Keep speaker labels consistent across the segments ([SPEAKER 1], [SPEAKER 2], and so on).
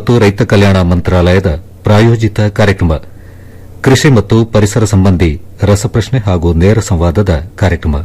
[SPEAKER 1] ಮತ್ತು ರೈತ ಕಲ್ಯಾಣ ಮಂತ್ರಾಲಯದ ಪ್ರಾಯೋಜಿತ ಕಾರ್ಯಕ್ರಮ ಕೃಷಿ ಮತ್ತು ಪರಿಸರ ಸಂಬಂಧಿ ರಸಪ್ರಶ್ನೆ ಹಾಗೂ ನೇರ ಸಂವಾದದ ಕಾರ್ಯಕ್ರಮ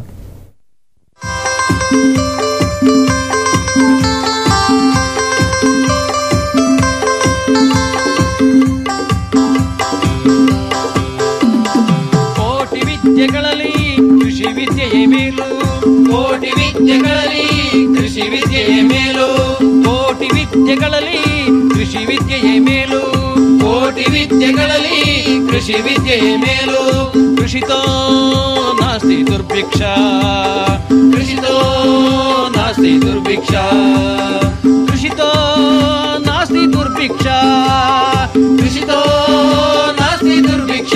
[SPEAKER 2] ಕೋಟಿ ವಿದ್ಯೆಗಳಲ್ಲಿ ಕೃಷಿ ವಿದ್ಯೆಯೇ ಮೇಲು
[SPEAKER 3] ಕೋಟಿ ವಿದ್ಯೆಗಳಲ್ಲಿ ಕೃಷಿ ವಿದ್ಯೆಯ ಮೇಲು
[SPEAKER 2] ಕೋಟಿ ವಿದ್ಯೆಗಳಲ್ಲಿ ಕೃಷಿ ವಿದ್ಯೆಯೇ ಮೇಲು
[SPEAKER 3] ಕೋಟಿ ವಿದ್ಯೆಗಳಲ್ಲಿ ಕೃಷಿ ವಿದ್ಯೆಯ ಮೇಲು
[SPEAKER 2] ಕೃಷಿತೋ ನಾಸ್ತಿ ದುರ್ಭಿಕ್ಷ
[SPEAKER 3] ಕೃಷಿತೋ ನಾಸ್ತಿ ದುರ್ಭಿಕ್ಷ
[SPEAKER 2] ಕೃಷಿತೋ ನಾಸ್ತಿ ದುರ್ಭಿಕ್ಷ
[SPEAKER 3] ಕೃಷಿತೋ ನಾಸ್ತಿ ದುರ್ಭಿಕ್ಷ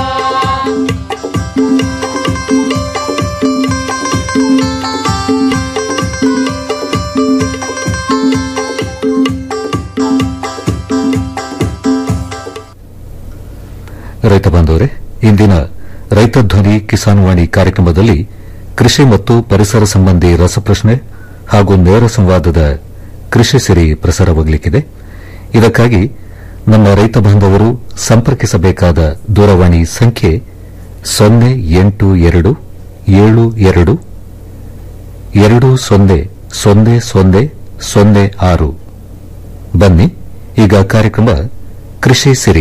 [SPEAKER 1] ರೈತ ಬಾಂಧವರೇ ಇಂದಿನ ರೈತ ಧ್ವನಿ ಕಿಸಾನ್ ವಾಣಿ ಕಾರ್ಯಕ್ರಮದಲ್ಲಿ ಕೃಷಿ ಮತ್ತು ಪರಿಸರ ಸಂಬಂಧಿ ರಸಪ್ರಶ್ನೆ ಹಾಗೂ ನೇರ ಸಂವಾದದ ಕೃಷಿ ಸಿರಿ ಪ್ರಸಾರವಾಗಲಿಕ್ಕಿದೆ ಇದಕ್ಕಾಗಿ ನಮ್ಮ ರೈತ ಬಾಂಧವರು ಸಂಪರ್ಕಿಸಬೇಕಾದ ದೂರವಾಣಿ ಸಂಖ್ಯೆ ಸೊನ್ನೆ ಎಂಟು ಎರಡು ಏಳು ಎರಡು ಎರಡು ಸೊನ್ನೆ ಸೊನ್ನೆ ಸೊನ್ನೆ ಸೊನ್ನೆ ಆರು ಬನ್ನಿ ಈಗ ಕಾರ್ಯಕ್ರಮ ಕೃಷಿ ಸಿರಿ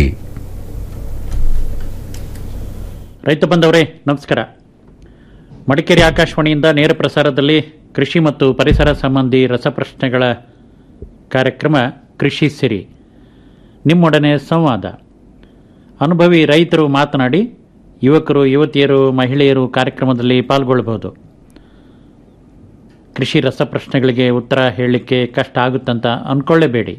[SPEAKER 4] ರೈತ ಬಂದವರೇ ನಮಸ್ಕಾರ ಮಡಿಕೇರಿ ಆಕಾಶವಾಣಿಯಿಂದ ನೇರ ಪ್ರಸಾರದಲ್ಲಿ ಕೃಷಿ ಮತ್ತು ಪರಿಸರ ಸಂಬಂಧಿ ರಸಪ್ರಶ್ನೆಗಳ ಕಾರ್ಯಕ್ರಮ ಕೃಷಿ ಸಿರಿ ನಿಮ್ಮೊಡನೆ ಸಂವಾದ ಅನುಭವಿ ರೈತರು ಮಾತನಾಡಿ ಯುವಕರು ಯುವತಿಯರು ಮಹಿಳೆಯರು ಕಾರ್ಯಕ್ರಮದಲ್ಲಿ ಪಾಲ್ಗೊಳ್ಳಬಹುದು ಕೃಷಿ ರಸಪ್ರಶ್ನೆಗಳಿಗೆ ಉತ್ತರ ಹೇಳಲಿಕ್ಕೆ ಕಷ್ಟ ಆಗುತ್ತಂತ ಅಂದ್ಕೊಳ್ಳೇಬೇಡಿ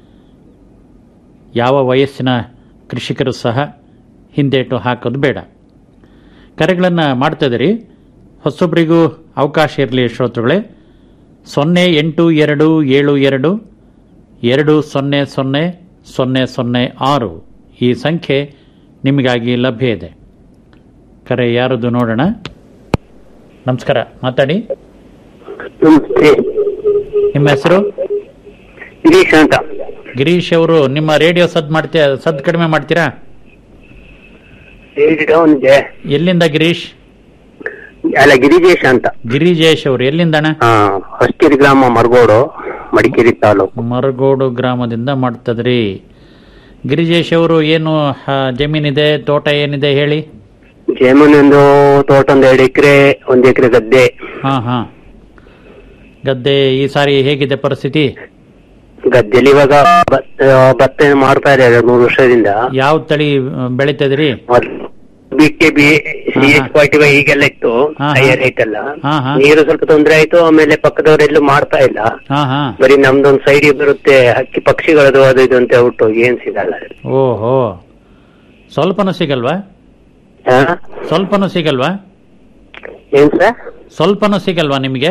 [SPEAKER 4] ಯಾವ ವಯಸ್ಸಿನ ಕೃಷಿಕರು ಸಹ ಹಿಂದೇಟು ಹಾಕೋದು ಬೇಡ ಕರೆಗಳನ್ನು ಮಾಡ್ತಿದ್ದೀರಿ ಹೊಸೊಬ್ಬರಿಗೂ ಅವಕಾಶ ಇರಲಿ ಶ್ರೋತೃಗಳೇ ಸೊನ್ನೆ ಎಂಟು ಎರಡು ಏಳು ಎರಡು ಎರಡು ಸೊನ್ನೆ ಸೊನ್ನೆ ಸೊನ್ನೆ ಸೊನ್ನೆ ಆರು ಈ ಸಂಖ್ಯೆ ನಿಮಗಾಗಿ ಲಭ್ಯ ಇದೆ ಕರೆ ಯಾರದು ನೋಡೋಣ ನಮಸ್ಕಾರ ಮಾತಾಡಿ
[SPEAKER 5] ನಮಸ್ತೆ
[SPEAKER 4] ನಿಮ್ಮ ಹೆಸರು
[SPEAKER 5] ಗಿರೀಶ್ ಅಂತ
[SPEAKER 4] ಗಿರೀಶ್ ಅವರು ನಿಮ್ಮ ರೇಡಿಯೋ ಸದ್ ಮಾಡ್ತೀರಾ ಸದ್ ಕಡಿಮೆ ಮಾಡ್ತೀರಾ
[SPEAKER 5] ಏಟ್ ಡೌನ್ ಇದೆ
[SPEAKER 4] ಎಲ್ಲಿಂದ ಗಿರೀಶ್
[SPEAKER 5] ಅಲ್ಲ ಗಿರಿಜೇಶ್ ಅಂತ
[SPEAKER 4] ಗಿರಿಜೇಶ್ ಅವರು ಎಲ್ಲಿಂದಣ
[SPEAKER 5] ಹಾ ಹೊಸ್ತಿರಿ ಗ್ರಾಮ ಮರಗೋಡು ಮಡಿಕೇರಿ ತಾಲೂಕು
[SPEAKER 4] ಮರಗೋಡು ಗ್ರಾಮದಿಂದ ಮಾಡ್ತದ್ರಿ ಗಿರಿಜೇಶ್ ಅವರು ಏನು ಆ, ಜಮೀನಿದೆ ತೋಟ ಏನಿದೆ ಹೇಳಿ
[SPEAKER 5] ಜಮೀನೊಂದು ತೋಟ ಒಂದು ಎರಡು ಎಕರೆ ಒಂದು ಎಕರೆ ಗದ್ದೆ
[SPEAKER 4] ಹಾ ಹಾ ಗದ್ದೆ ಈ ಸಾರಿ ಹೇಗಿದೆ ಪರಿಸ್ಥಿತಿ
[SPEAKER 5] ಗದ್ದೆಲಿ ಇವಾಗ ಭತ್ತ ಭತ್ತ ಏನು ಮಾಡ್ತಾ ಇದೆ ಎರಡು ಮೂರು ವರ್ಷದಿಂದ
[SPEAKER 4] ಯಾವ ತಳಿ ಆ, ಬೆಳಿತದ್ರಿ
[SPEAKER 5] ಬಿ ಕೆ ಬಿ ಸಿ
[SPEAKER 4] ಹಾ,
[SPEAKER 5] ಎಚ್
[SPEAKER 4] ಹಾ.
[SPEAKER 5] ಫಾರ್ಟಿ ಫೈವ್ ಈಗೆಲ್ಲ ಇತ್ತು
[SPEAKER 4] ಹಾ, ಹಾ.
[SPEAKER 5] ಹೈಯರ್ ಐತಲ್ಲ
[SPEAKER 4] ಹಾ, ಹಾ.
[SPEAKER 5] ನೀರು ಸ್ವಲ್ಪ ತೊಂದರೆ ಆಯ್ತು ಆಮೇಲೆ ಪಕ್ಕದವರೆಲ್ಲೂ ಮಾಡ್ತಾ ಇಲ್ಲ
[SPEAKER 4] ಹಾ ಹಾ
[SPEAKER 5] ಬರೀ ನಮ್ದೊಂದು ಸೈಡ್ ಬರುತ್ತೆ ಹಕ್ಕಿ ಪಕ್ಷಿಗಳದು ಅದು ಇದು ಅಂತ ಹೇಳ್ಬಿಟ್ಟು ಏನ್ ಸಿಗಲ್ಲ
[SPEAKER 4] ಓಹೋ ಸ್ವಲ್ಪನೂ ಸಿಗಲ್ವಾ
[SPEAKER 5] ಹಾ?
[SPEAKER 4] ಸ್ವಲ್ಪನೂ ಸಿಗಲ್ವಾ
[SPEAKER 5] ಏನ್ ಸರ್
[SPEAKER 4] ಸ್ವಲ್ಪನೂ ಸಿಗಲ್ವಾ ನಿಮಗೆ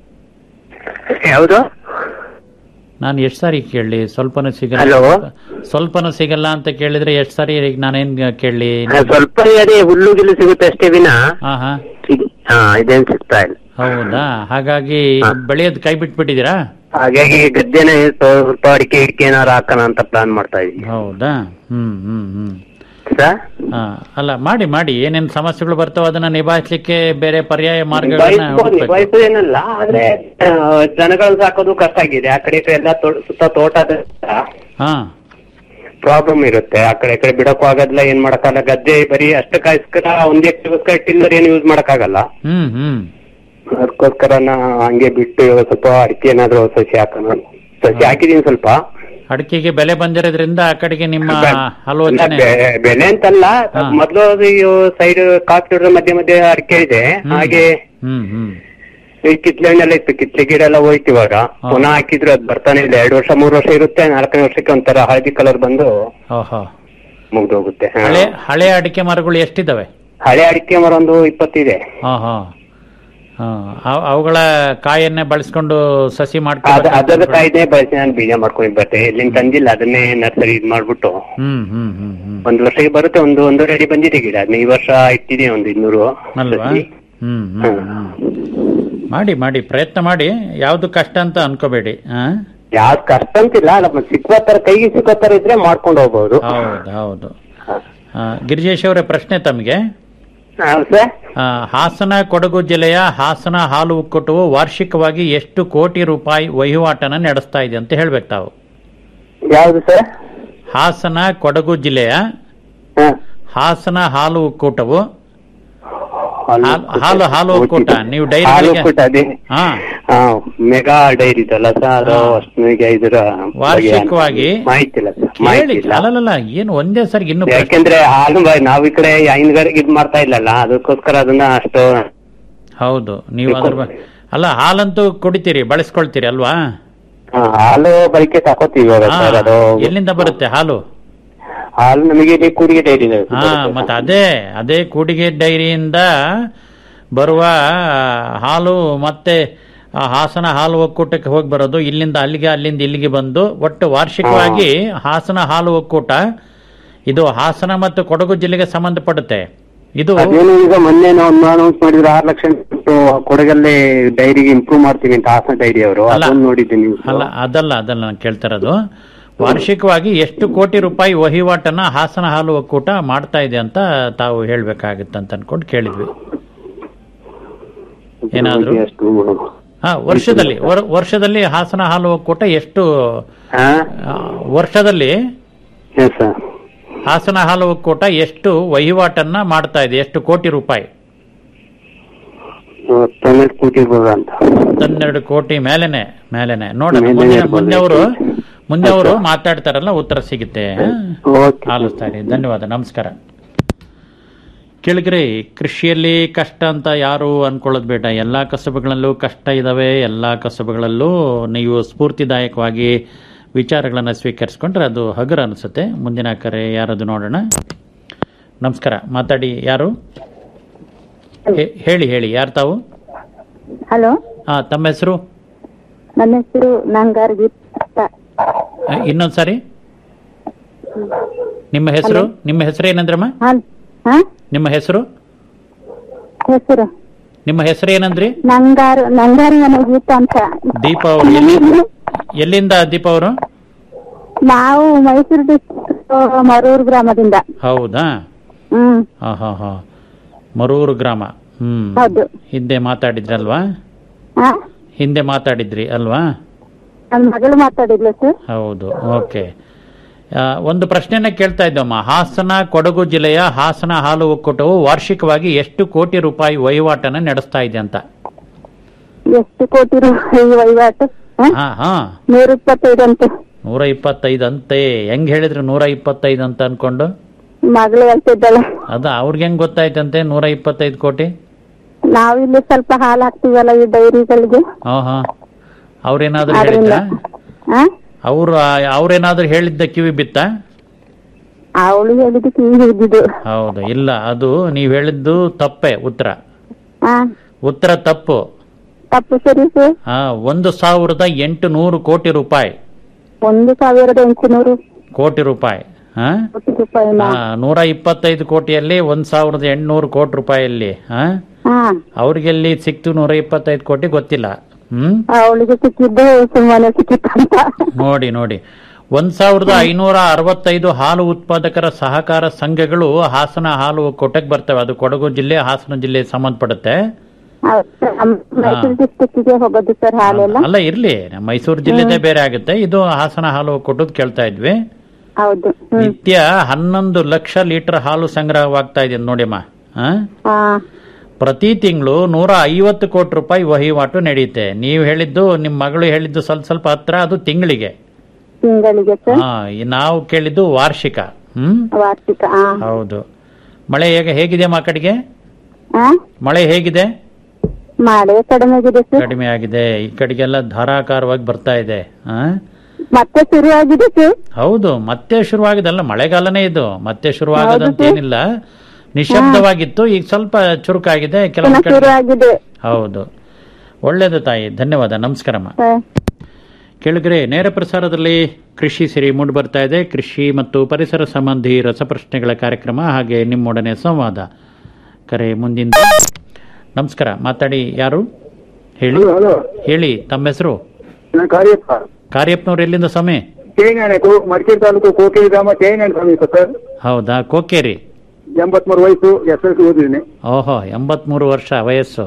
[SPEAKER 5] ಯಾವುದು
[SPEAKER 4] ನಾನು ಎಷ್ಟು ಸಾರಿ ಕೇಳಲಿ ಸ್ವಲ್ಪನೂ ಸಿಗಲ್ಲ
[SPEAKER 5] Hello?
[SPEAKER 4] ಸ್ವಲ್ಪನೂ ಸಿಗಲ್ಲ ಅಂತ ಕೇಳಿದ್ರೆ ಎಷ್ಟು ಸಾರಿ ಈಗ ನಾನೇನ್ ಕೇಳಲಿ
[SPEAKER 5] ಹಾ, ಸ್ವಲ್ಪ ಅದೇ ಹುಲ್ಲು ಗಿಲ್ಲು ಸಿಗುತ್ತೆ ಅಷ್ಟೇ ವಿನ
[SPEAKER 4] ಹಾ ಹಾ
[SPEAKER 5] ಇದ್- ಹಾ ಇದೇನ್ ಸಿಗ್ತಾ ಇಲ್ಲ
[SPEAKER 4] ಹೌದಾ ಹಾಗಾಗಿ
[SPEAKER 5] ಹಾ.
[SPEAKER 4] ಬೆಳೆಯೋದು ಕೈ ಬಿಟ್ಬಿಟ್ಟಿದ್ದೀರಾ
[SPEAKER 5] ಹಾಗಾಗಿ ಗದ್ದೆನ ಸ್ವಲ್ಪ ಅಡಿಕೆ ಇಡಿಕೆ ಏನಾರು ಹಾಕೋಣ ಅಂತ ಪ್ಲಾನ್ ಮಾಡ್ತಾ ಇದೀವಿ
[SPEAKER 4] ಹೌದಾ ಹ್ಮ್ ಹ್ಮ್ ಹ್ಮ್
[SPEAKER 5] ಸರ್
[SPEAKER 4] ಹಾ ಅಲ್ಲ ಮಾಡಿ ಮಾಡಿ ಏನೇನ್ ಸಮಸ್ಯೆಗಳು ಬರ್ತಾವ ಅದನ್ನ ನಿಭಾಯಿಸ್ಲಿಕ್ಕೆ ಬೇರೆ ಪರ್ಯಾಯ ಮಾರ್ಗಗಳನ್ನ ಹುಡುಕ್ಬೇಕು.
[SPEAKER 5] ಬಯಸೋದೇನಲ್ಲ ಆದ್ರೆ ಆ, ದನಗಳು ಸಾಕೋದು ಕಷ್ಟ ಆಗಿದೆ ಆ ಕಡೆ ಈ ಕಡೆ ಎಲ್ಲ ತೋ- ಸುತ್ತ ತೋಟ
[SPEAKER 4] ಹಾ
[SPEAKER 5] ಪ್ರಾಬ್ಲಮ್ ಇರುತ್ತೆ ಆ ಕಡೆ ಈ ಕಡೆ ಬಿಡಕ್ಕೂ ಆಗೋದಿಲ್ಲ ಏನ್ ಮಾಡಕ್ಕಾಗಲ್ಲ ಗದ್ದೆ ಬರೀ ಅಷ್ಟಕ್ಕೋಸ್ಕರ ಒಂದ್ ಎಕರೆಗೋಸ್ಕರ ಟಿಲ್ಲರ್ ಏನು ಯೂಸ್ ಮಾಡಕ್ಕಾಗಲ್ಲ
[SPEAKER 4] ಹ್ಮ್ ಹ್ಮ್
[SPEAKER 5] ಅದಕ್ಕೋಸ್ಕರ ನಾ ಹಂಗೆ ಬಿಟ್ಟು ಇವಾಗ ಸ್ವಲ್ಪ ಅಡಿಕೆ ಏನಾದ್ರು ಸಸಿ ಹಾಕೋಣ ಸಸಿ ಹಾಕಿದೀನಿ ಸ್ವಲ್ಪ
[SPEAKER 4] ಅಡಿಕೆಗೆ ಬೆಲೆ ಬಂದಿರೋದ್ರಿಂದ ಆ ಕಡೆಗೆ ನಿಮ್ಮ
[SPEAKER 5] ಬೆ-
[SPEAKER 4] ಆಲೋಚನೆ
[SPEAKER 5] ಬೆ- ಬೆಲೆ ಅಂತಲ್ಲ
[SPEAKER 4] ಹಾ.
[SPEAKER 5] ಮೊದ್ಲು ಸೈಡ್ ಕಾಫಿ ಗಿಡದ ಮಧ್ಯೆ ಮಧ್ಯೆ ಅಡಿಕೆ ಇದೆ
[SPEAKER 4] ಹ್ಮ್.
[SPEAKER 5] ಹಾಗೆ
[SPEAKER 4] ಹ್ಮ್ ಹ್ಮ್
[SPEAKER 5] ಈ ಕಿತ್ಲೆ ಹಣ್ಣೆಲ್ಲ ಇತ್ತು ಕಿತ್ಲೆ ಗಿಡ ಎಲ್ಲ ಹೋಯ್ತು ಇವಾಗ
[SPEAKER 4] ಹಾ.
[SPEAKER 5] ಪುನಃ ಹಾಕಿದ್ರು ಅದು ಬರ್ತಾನೆ ಇಲ್ಲ ಎರಡು ವರ್ಷ ಮೂರು ವರ್ಷ ಇರುತ್ತೆ ನಾಲ್ಕನೇ ವರ್ಷಕ್ಕೆ ಒಂಥರ ಹಳದಿ ಕಲರ್ ಬಂದು
[SPEAKER 4] ಓಹೋ
[SPEAKER 5] ಮುಗ್ದೋಗುತ್ತೆ ಹಾ.
[SPEAKER 4] ಹಳೆ ಹಳೆ ಅಡಿಕೆ ಮರಗಳು ಎಷ್ಟಿದಾವೆ
[SPEAKER 5] ಹಳೆ ಅಡಿಕೆ ಮರ ಒಂದು ಇಪ್ಪತ್ತಿದೆ
[SPEAKER 4] ಹಾ ಹಾ ಹಾ ಅವ್- ಅವುಗಳ ಕಾಯನ್ನೇ ಬಳಸ್ಕೊಂಡು ಸಸಿ
[SPEAKER 5] ಅದ
[SPEAKER 4] ಮಾಡ್ಕೊಂಡು
[SPEAKER 5] ಅದರ ಕಾಯ್ದೆ ಬಳಸಿ ನಾನು ಬೀಜ ಮಾಡ್ಕೊಂಡು ಬರ್ತೇನೆ ಎಲ್ಲಿಂದ ತಂದಿಲ್ಲ ಅದನ್ನೇ ನರ್ಸರಿ ಇದ್ ಮಾಡ್ಬಿಟ್ಟು
[SPEAKER 4] ಹ್ಮ್ ಹ್ಮ್ ಹ್ಮ್ ಹ್ಮ್
[SPEAKER 5] ಒಂದ್ ವರ್ಷಕ್ಕೆ ಬರುತ್ತೆ ಒಂದು ಒಂದೂವರೆ ಅಡಿ ಬಂದಿದೆ ಗಿಡ ಅದನ್ನ ಈ ವರ್ಷ ಇಟ್ಟಿದೆ ಒಂದು ಇನ್ನೂರು
[SPEAKER 4] ಅಲ್ವಾ
[SPEAKER 5] ಸಸಿ.
[SPEAKER 4] ಹ್ಮ್ ಹ್ಮ್ ಹ್ಮ್ ಮಾಡಿ ಮಾಡಿ ಪ್ರಯತ್ನ ಮಾಡಿ ಯಾವ್ದು ಕಷ್ಟ ಅಂತ ಅನ್ಕೋಬೇಡಿ ಆ
[SPEAKER 5] ಯಾವ್ದು ಕಷ್ಟ ಅಂತಿಲ್ಲ ನಮ್ಮ ಸಿಕ್ಕೋತರ ಕೈಗೆ ಸಿಕ್ಕೋತರ ಇದ್ರೆ ಮಾಡ್ಕೊಂಡು ಹೋಗ್ಬೋದು
[SPEAKER 4] ಹೌದು ಹೌದು ಆ, ಗಿರಿಜೇಶ್ ಅವರೇ ಪ್ರಶ್ನೆ ತಮಗೆ
[SPEAKER 5] ಸರ್
[SPEAKER 4] ಆ, ಹಾಸನ ಕೊಡಗು ಜಿಲ್ಲೆಯ ಹಾಸನ ಹಾಲು ಒಕ್ಕೂಟವು ವಾರ್ಷಿಕವಾಗಿ ಎಷ್ಟು ಕೋಟಿ ರೂಪಾಯಿ ವಹಿವಾಟನ ನಡೆಸ್ತಾ ಇದೆ ಅಂತ ಹೇಳ್ಬೇಕು ತಾವು
[SPEAKER 5] ಯಾವ್ದು ಸರ್
[SPEAKER 4] ಹಾಸನ ಕೊಡಗು ಜಿಲ್ಲೆಯ ಹಾಸನ ಹಾಲು ಒಕ್ಕೂಟವು ಹಾಲು- ಹಾಲು ಹಾಲು ಒಕ್ಕೂಟ ನೀವು
[SPEAKER 5] ಹಾಲು
[SPEAKER 4] ಡೈರಿಗೆ
[SPEAKER 5] ಒಕ್ಕೂಟ ಅದೇ
[SPEAKER 4] ಹಾ
[SPEAKER 5] ಹಾ ಮೆಗಾ ಡೈರಿ ಇದಲ್ಲ ಸರ್ ಅದು ಅಷ್ಟನಿಗೆ ಇದರ ಬಗ್ಗೆ
[SPEAKER 4] ವಾರ್ಷಿಕವಾಗಿ
[SPEAKER 5] ಮಾಹಿತಿ ಇಲ್ಲ ಸರ್ ಮಾಹಿತಿ
[SPEAKER 4] ಕೇಳಿ
[SPEAKER 5] ಇಲ್ಲ
[SPEAKER 4] ಅಲ್ಲಲ್ಲ ಏನು ಒಂದೇ ಸರಿ ಇನ್ನು ಪ್ರಶ್ನೆ-
[SPEAKER 5] ಯಾಕೆಂದ್ರೆ ಹಾಲು ಬ- ನಾವ್ ಈ ಕಡೆ ಹೈನುಗಾರಿಕೆ ಇದ್ ಮಾಡ್ತಾ ಇಲ್ಲಲ್ಲ ಅದಕ್ಕೋಸ್ಕರ ಅದನ್ನ ಅಷ್ಟು
[SPEAKER 4] ಹೌದು ನೀವು ಅದ್ರ ಬ- ಅಲ್ಲ ಹಾಲಂತೂ ಕುಡಿತೀರಿ ಬಳಸ್ಕೊಳ್ತೀರಿ ಅಲ್ವಾ
[SPEAKER 5] ಹಾ, ಹಾಲು ಬಳಕೆ ತಗೋತೀವಿ ಇವಾಗ
[SPEAKER 4] ಹಾ,
[SPEAKER 5] ಸರ್ ಅದು
[SPEAKER 4] ಎಲ್ಲಿಂದ ಬರುತ್ತೆ ಹಾಲು
[SPEAKER 5] ಹಾಲು ನಮಗೆ ಇಲ್ಲಿ ಕೂಡಿಗೆ ಡೈರಿ ಇದೆ.
[SPEAKER 4] ಹಾ ಮತ್ತೆ ಅದೇ ಅದೇ ಕೂಡಿಗೆ ಡೈರಿಯಿಂದ ಬರುವ ಹಾಲು ಮತ್ತೆ ಆ ಹಾಸನ ಹಾಲು ಒಕ್ಕೂಟಕ್ಕೆ ಹೋಗಿ ಬರೋದು ಇಲ್ಲಿಂದ ಅಲ್ಲಿಗೆ ಅಲ್ಲಿಂದ ಇಲ್ಲಿಗೆ ಬಂದು ಒಟ್ಟು ವಾರ್ಷಿಕವಾಗಿ ಹಾಸನ ಹಾಲು ಒಕ್ಕೂಟ ಇದು ಹಾಸನ ಮತ್ತು ಕೊಡಗು ಜಿಲ್ಲೆಗೆ ಸಂಬಂಧಪಡುತ್ತೆ ಇದು
[SPEAKER 5] ಅದೇನು ಈಗ ಮೊನ್ನೆ ಒಂದು ಅನೌನ್ಸ್ ಮಾಡಿದ್ರು ಆರು ಲಕ್ಷ ಕೊಟ್ಟು ಕೊಡಗಲ್ಲಿ ಡೈರಿಗೆ ಇಂಪ್ರೂವ್ ಮಾಡ್ತೀವಿ ಅಂತ ಹಾಸನ ಡೈರಿ ಅವರು
[SPEAKER 4] ಅಲ್ಲ.
[SPEAKER 5] ಅದನ್ನ ನೋಡಿದ್ದೀನಿ news.
[SPEAKER 4] ಅಲ್ಲ ಅದಲ್ಲ ಅದಲ್ಲ ನಾನು ಕೇಳ್ತಾ ಇರೋದು ವಾರ್ಷಿಕವಾಗಿ ಎಷ್ಟು ಕೋಟಿ ರೂಪಾಯಿ ವಹಿವಾಟನ್ನ ಹಾಸನ ಹಾಲು ಒಕ್ಕೂಟ ಮಾಡ್ತಾ ಇದೆ ಅಂತ ತಾವು ಹೇಳ್ಬೇಕಾಗತ್ತೆ ಅಂತ ಅನ್ಕೊಂಡು ಕೇಳಿದ್ವಿ ಏನಾದ್ರು?
[SPEAKER 5] ಎಷ್ಟು
[SPEAKER 4] ಹಾ ವರ್ಷದಲ್ಲಿ ವರ್- ವರ್ಷದಲ್ಲಿ ಹಾಸನ ಹಾಲು ಒಕ್ಕೂಟ ಎಷ್ಟು
[SPEAKER 5] ಹಾ
[SPEAKER 4] ಆ, ವರ್ಷದಲ್ಲಿ
[SPEAKER 5] ಎಸ್ ಸರ್
[SPEAKER 4] ಹಾಸನ ಹಾಲು ಒಕ್ಕೂಟ ಎಷ್ಟು ವಹಿವಾಟನ್ನ ಮಾಡ್ತಾ ಇದೆ ಎಷ್ಟು ಕೋಟಿ ರೂಪಾಯಿ
[SPEAKER 5] ಹತ್ತೊಂಬತ್ತು ಕೋಟಿ ಇರ್ಬೋದು ಅಂತ
[SPEAKER 4] ಹನ್ನೆರಡು ಕೋಟಿ ಮೇಲೆನೆ ಮೇಲೆನೆ ನೋಡೋಣ
[SPEAKER 5] ಮೇಲೆನೆ
[SPEAKER 4] ಮುಂದೆ
[SPEAKER 5] ಇರ್ಬೋದು.
[SPEAKER 4] ಮುಂದೆ ಅವರು ಮುಂದೆ ಅವರು ಮಾತಾಡ್ತಾರಲ್ಲ ಉತ್ತರ ಸಿಗುತ್ತೆ
[SPEAKER 5] ಓಕೆ
[SPEAKER 4] ಆಲಿಸ್ತಾ ಇರಿ ಧನ್ಯವಾದ ನಮಸ್ಕಾರ ಕೇಳಿಗ್ರಿ ಕೃಷಿಯಲ್ಲಿ ಕಷ್ಟ ಅಂತ ಯಾರು ಅನ್ಕೊಳ್ಳೋದು ಬೇಡ ಎಲ್ಲ ಕಸಬುಗಳಲ್ಲೂ ಕಷ್ಟ ಇದಾವೆ ಎಲ್ಲ ಕಸಬುಗಳಲ್ಲೂ ನೀವು ಸ್ಫೂರ್ತಿದಾಯಕವಾಗಿ ವಿಚಾರಗಳನ್ನು ಸ್ವೀಕರಿಸ್ಕೊಂಡ್ರೆ ಅದು ಹಗುರ ಅನಿಸುತ್ತೆ ಮುಂದಿನ ಕರೆ ಯಾರದು ನೋಡೋಣ ನಮಸ್ಕಾರ ಮಾತಾಡಿ ಯಾರು ಹೇ- ಹೇಳಿ ಹೇಳಿ ಯಾರು ತಾವು
[SPEAKER 6] ಹಲೋ
[SPEAKER 4] ಹಾ ತಮ್ಮ ಹೆಸರು
[SPEAKER 6] ನನ್ನ ಹೆಸರು ನಂಗಾರ್ ಗೀತಾ
[SPEAKER 4] ಇನ್ನೊಂದು ಸಾರಿ ನಿಮ್ಮ ಹೆಸರು ನಿಮ್ಮ ಹೆಸರು ಏನಂದ್ರಮ್ಮ
[SPEAKER 6] ಹಲ್ ಹಾ
[SPEAKER 4] ನಿಮ್ಮ ಹೆಸರು
[SPEAKER 6] ಹೆಸರು
[SPEAKER 4] ನಿಮ್ಮ ಹೆಸರು ಏನಂದ್ರಿ
[SPEAKER 6] ನಂಗಾರು ನಂಗಾರು ಮನೆ ಗೀತಾ ಅಂತ
[SPEAKER 4] ದೀಪ ಅವರು ಎಲ್ಲಿ ಎಲ್ಲಿಂದ ದೀಪ ಅವರು
[SPEAKER 6] ನಾವು ಮೈಸೂರು ಡಿಸ್ಟ್ರಿಕ್ಟ್ ಮರೂರು ಗ್ರಾಮದಿಂದ
[SPEAKER 4] ಹೌದಾ
[SPEAKER 6] ಹ್ಮ್
[SPEAKER 4] ಹಾ ಹಾ ಹಾ ಮರೂರು ಗ್ರಾಮ ಹ್ಮ್
[SPEAKER 6] ಹೌದು
[SPEAKER 4] ಹಿಂದೆ ಮಾತಾಡಿದ್ರಿ ಅಲ್ವಾ
[SPEAKER 6] ಹಾ
[SPEAKER 4] ಹಿಂದೆ ಮಾತಾಡಿದ್ರಿ ಅಲ್ವಾ
[SPEAKER 6] ನನ್ನ ಮಗಳು ಮಾತಾಡಿದ್ಲು ಸರ್
[SPEAKER 4] ಹೌದು ಓಕೆ ಆ, ಒಂದು ಪ್ರಶ್ನೆನ ಕೇಳ್ತಾ ಇದ್ದಮ್ಮ ಹಾಸನ ಕೊಡಗು ಜಿಲ್ಲೆಯ ಹಾಸನ ಹಾಲು ಒಕ್ಕೂಟವು ವಾರ್ಷಿಕವಾಗಿ ಎಷ್ಟು ಕೋಟಿ ರೂಪಾಯಿ ವಹಿವಾಟನ ನಡೆಸ್ತಾ ಇದೆ ಅಂತ
[SPEAKER 6] ಎಷ್ಟು ಕೋಟಿ ರೂಪಾಯಿ ವಹಿವಾಟು ಹಾ?
[SPEAKER 4] ಹಾ ಹಾ
[SPEAKER 6] ನೂರ ಇಪ್ಪತ್ತೈದು ಅಂತ
[SPEAKER 4] ನೂರ ಇಪ್ಪತ್ತೈದು ಅಂತೆ ಹೆಂಗ್ ಹೇಳಿದ್ರು ನೂರ ಇಪ್ಪತ್ತೈದು ಅಂತ ಅನ್ಕೊಂಡು
[SPEAKER 6] ಮಗಳು ಹೇಳ್ತಿದ್ದಾಳೆ
[SPEAKER 4] ಅದ ಅವ್ರಿಗೆ ಹೆಂಗ್ ಗೊತ್ತಾಯ್ತಂತೆ ನೂರ ಇಪ್ಪತ್ತೈದು ಕೋಟಿ
[SPEAKER 6] ನಾವಿಲ್ಲಿ ಸ್ವಲ್ಪ ಹಾಲು ಹಾಕ್ತಿವಲ್ಲ ಈ ಡೈರಿಗಳಿಗೆ
[SPEAKER 4] ಹಾ ಹಾ ಅವ್ರೇನಾದ್ರೂ
[SPEAKER 6] ಅದರಿಂದ
[SPEAKER 4] ಹೇಳಿದ್ರ
[SPEAKER 6] ಹಾ
[SPEAKER 4] ಅವ್ರು ಅವ್ರೇನಾದ್ರೂ ಹೇಳಿದ್ದ ಕಿವಿ ಬಿತ್ತ
[SPEAKER 6] ಅವಳು ಹೇಳಿದ್ದು ಕಿವಿ ಹಿಡಿದಿದ್ದು
[SPEAKER 4] ಹೌದು ಇಲ್ಲ ಅದು ನೀವ್ ಹೇಳಿದ್ದು ತಪ್ಪೆ ಉತ್ತರ
[SPEAKER 6] ಹಾ
[SPEAKER 4] ಉತ್ತರ ತಪ್ಪು
[SPEAKER 6] ತಪ್ಪು ಸರಿ ಸರ್
[SPEAKER 4] ಹಾ ಒಂದು ಸಾವಿರದ ಎಂಟು ನೂರು ಕೋಟಿ ರೂಪಾಯಿ
[SPEAKER 6] ಒಂದು ಸಾವಿರದ ಎಂಟುನೂರು
[SPEAKER 4] ಕೋಟಿ ರೂಪಾಯಿ ಹಾ
[SPEAKER 6] ಕೋಟಿ ರೂಪಾಯಿನ
[SPEAKER 4] ಹಾ, ನೂರ ಇಪ್ಪತ್ತೈದು ಕೋಟಿಯಲ್ಲಿ ಒಂದ್ ಸಾವಿರದ ಎಂಟುನೂರು ಕೋಟಿ ರೂಪಾಯಲ್ಲಿ ಹಾ
[SPEAKER 6] ಹಾ
[SPEAKER 4] ಅವ್ರಿಗೆಲ್ಲಿ ಸಿಕ್ತು ನೂರ ಇಪ್ಪತ್ತೈದು ಕೋಟಿ ಗೊತ್ತಿಲ್ಲ ಹ್ಮ್
[SPEAKER 6] ಅವಳಿಗೆ ಸಿಕ್ಕಿದ್ದು ಸುಮ್ಮನೆ ಸಿಕ್ಕಿತ್ತಂತ
[SPEAKER 4] ನೋಡಿ ನೋಡಿ ಒಂದ್ ಸಾವಿರದ ಐನೂರ ಅರವತ್ತೈದು ಹಾಲು ಉತ್ಪಾದಕರ ಸಹಕಾರ ಸಂಘಗಳು ಹಾಸನ ಹಾಲು ಒಕ್ಕೂಟಕ್ಕೆ ಬರ್ತವೆ ಅದು ಕೊಡಗು ಜಿಲ್ಲೆ ಹಾಸನ ಜಿಲ್ಲೆ ಸಂಬಂಧಪಡುತ್ತೆ
[SPEAKER 6] ಹೌದು ಸರ್, ನಮ್ಮ ಮೈಸೂರು ಡಿಸ್ಟಿಕ್ಕಿಗೆ ಹೋಗೋದು ಸರ್ ಹಾಲೆಲ್ಲ
[SPEAKER 4] ಅಲ್ಲ ಇರ್ಲಿ ನಮ್ಮ ಮೈಸೂರು ಜಿಲ್ಲೆದೇ ಬೇರೆ ಆಗುತ್ತೆ ಇದು ಹಾಸನ ಹಾಲು ಒಕ್ಕೂಟದ ಕೇಳ್ತಾ ಇದ್ವಿ
[SPEAKER 6] ಹೌದು ಹ್ಮ್
[SPEAKER 4] ನಿತ್ಯ ಹನ್ನೊಂದು ಲಕ್ಷ ಲೀಟರ್ ಹಾಲು ಸಂಗ್ರಹವಾಗ್ತಾ ಇದೆ ನೋಡಿಮ್ಮ ಆ?
[SPEAKER 6] ಹಾ
[SPEAKER 4] ಪ್ರತಿ ತಿಂಗಳು ನೂರ ಐವತ್ತು ಕೋಟಿ ರೂಪಾಯಿ ವಹಿವಾಟು ನಡೆಯುತ್ತೆ ನೀವು ಹೇಳಿದ್ದು ನಿಮ್ಮ ಮಗಳು ಹೇಳಿದ್ದು ಸ್ವಲ್ಪ ಸ್ವಲ್ಪ ಹತ್ರ ಅದು ತಿಂಗಳಿಗೆ
[SPEAKER 6] ತಿಂಗಳಿಗೆ ಸರ್
[SPEAKER 4] ಹಾ ಈ ನಾವು ಕೇಳಿದ್ದು ವಾರ್ಷಿಕ ಹ್ಮ್
[SPEAKER 6] ವಾರ್ಷಿಕ ಹಾ
[SPEAKER 4] ಹೌದು ಮಳೆ ಹೇಗೆ ಹೇಗಿದೆ ಮಾ ಕಡೆಗೆ
[SPEAKER 6] ಹಾ
[SPEAKER 4] ಮಳೆ ಹೇಗಿದೆ
[SPEAKER 6] ಮಳೆ ಕಡಿಮೆ ಆಗಿದೆ ಸರ್
[SPEAKER 4] ಕಡಿಮೆ ಆಗಿದೆ ಈ ಕಡೆಗೆಲ್ಲ ಧಾರಾಕಾರವಾಗಿ ಬರ್ತಾ ಇದೆ ಆ?
[SPEAKER 6] ಮತ್ತೆ ಶುರು ಆಗಿದೆ ಸರ್
[SPEAKER 4] ಹೌದು ಮತ್ತೆ ಶುರುವಾಗಿದಲ್ಲ ಮಳೆಗಾಲನೇ ಇದು ಮತ್ತೆ ಶುರುವಾಗದಂತ
[SPEAKER 6] ಹೌದು ಸರ್.
[SPEAKER 4] ಏನಿಲ್ಲ ನಿಶಬ್ದವಾಗಿತ್ತು ಈಗ ಸ್ವಲ್ಪ ಚುರುಕಾಗಿದೆ ಕೆಲವು
[SPEAKER 6] ಪುನಃ ಶುರು
[SPEAKER 4] ಕಡೆ
[SPEAKER 6] ಆಗಿದೆ
[SPEAKER 4] ಹೌದು ಒಳ್ಳೇದು ತಾಯಿ ಧನ್ಯವಾದ ನಮಸ್ಕಾರಮ್ಮ
[SPEAKER 6] ಸರ್
[SPEAKER 4] ಕೇಳಿದ್ರೆ ನೇರ ಪ್ರಸಾರದಲ್ಲಿ ಕೃಷಿ ಸಿರಿ ಮೂಡಿ ಬರ್ತಾ ಇದೆ ಕೃಷಿ ಮತ್ತು ಪರಿಸರ ಸಂಬಂಧಿ ರಸಪ್ರಶ್ನೆಗಳ ಕಾರ್ಯಕ್ರಮ ಹಾಗೆ ನಿಮ್ಮೊಡನೆ ಸಂವಾದ ಕರೆ ಮುಂದಿನ
[SPEAKER 5] ನಮಸ್ಕಾರ ಮಾತಾಡಿ ಯಾರು ಹೇಳಿ
[SPEAKER 7] ಹಲೋ
[SPEAKER 5] ಹೇಳಿ ತಮ್ಮ ಹೆಸರು
[SPEAKER 7] ನಾನು ಕಾರ್ಯಪ್ಪ
[SPEAKER 4] ಕಾರ್ಯಪ್ಪನವ್ರು ಎಲ್ಲಿಂದ ಸ್ವಾಮಿ
[SPEAKER 7] ಚೈನಾಣೆ ಮಡಿಕೇರಿ ತಾಲೂಕು ಕೋಕೇರಿ ಗ್ರಾಮ ಚೈನಾಣೆ ಸಮೀಪ ಸರ್
[SPEAKER 4] ಹೌದಾ ಕೋಕೇರಿ
[SPEAKER 7] ಎಂಬತ್ಮೂರು ವಯಸ್ಸು ಎಸ್ ಎಲ್ ಸಿ ಓದಿದ್ದೀನಿ
[SPEAKER 4] ಓಹೋ ಎಂಬತ್ಮೂರು ವರ್ಷ ವಯಸ್ಸು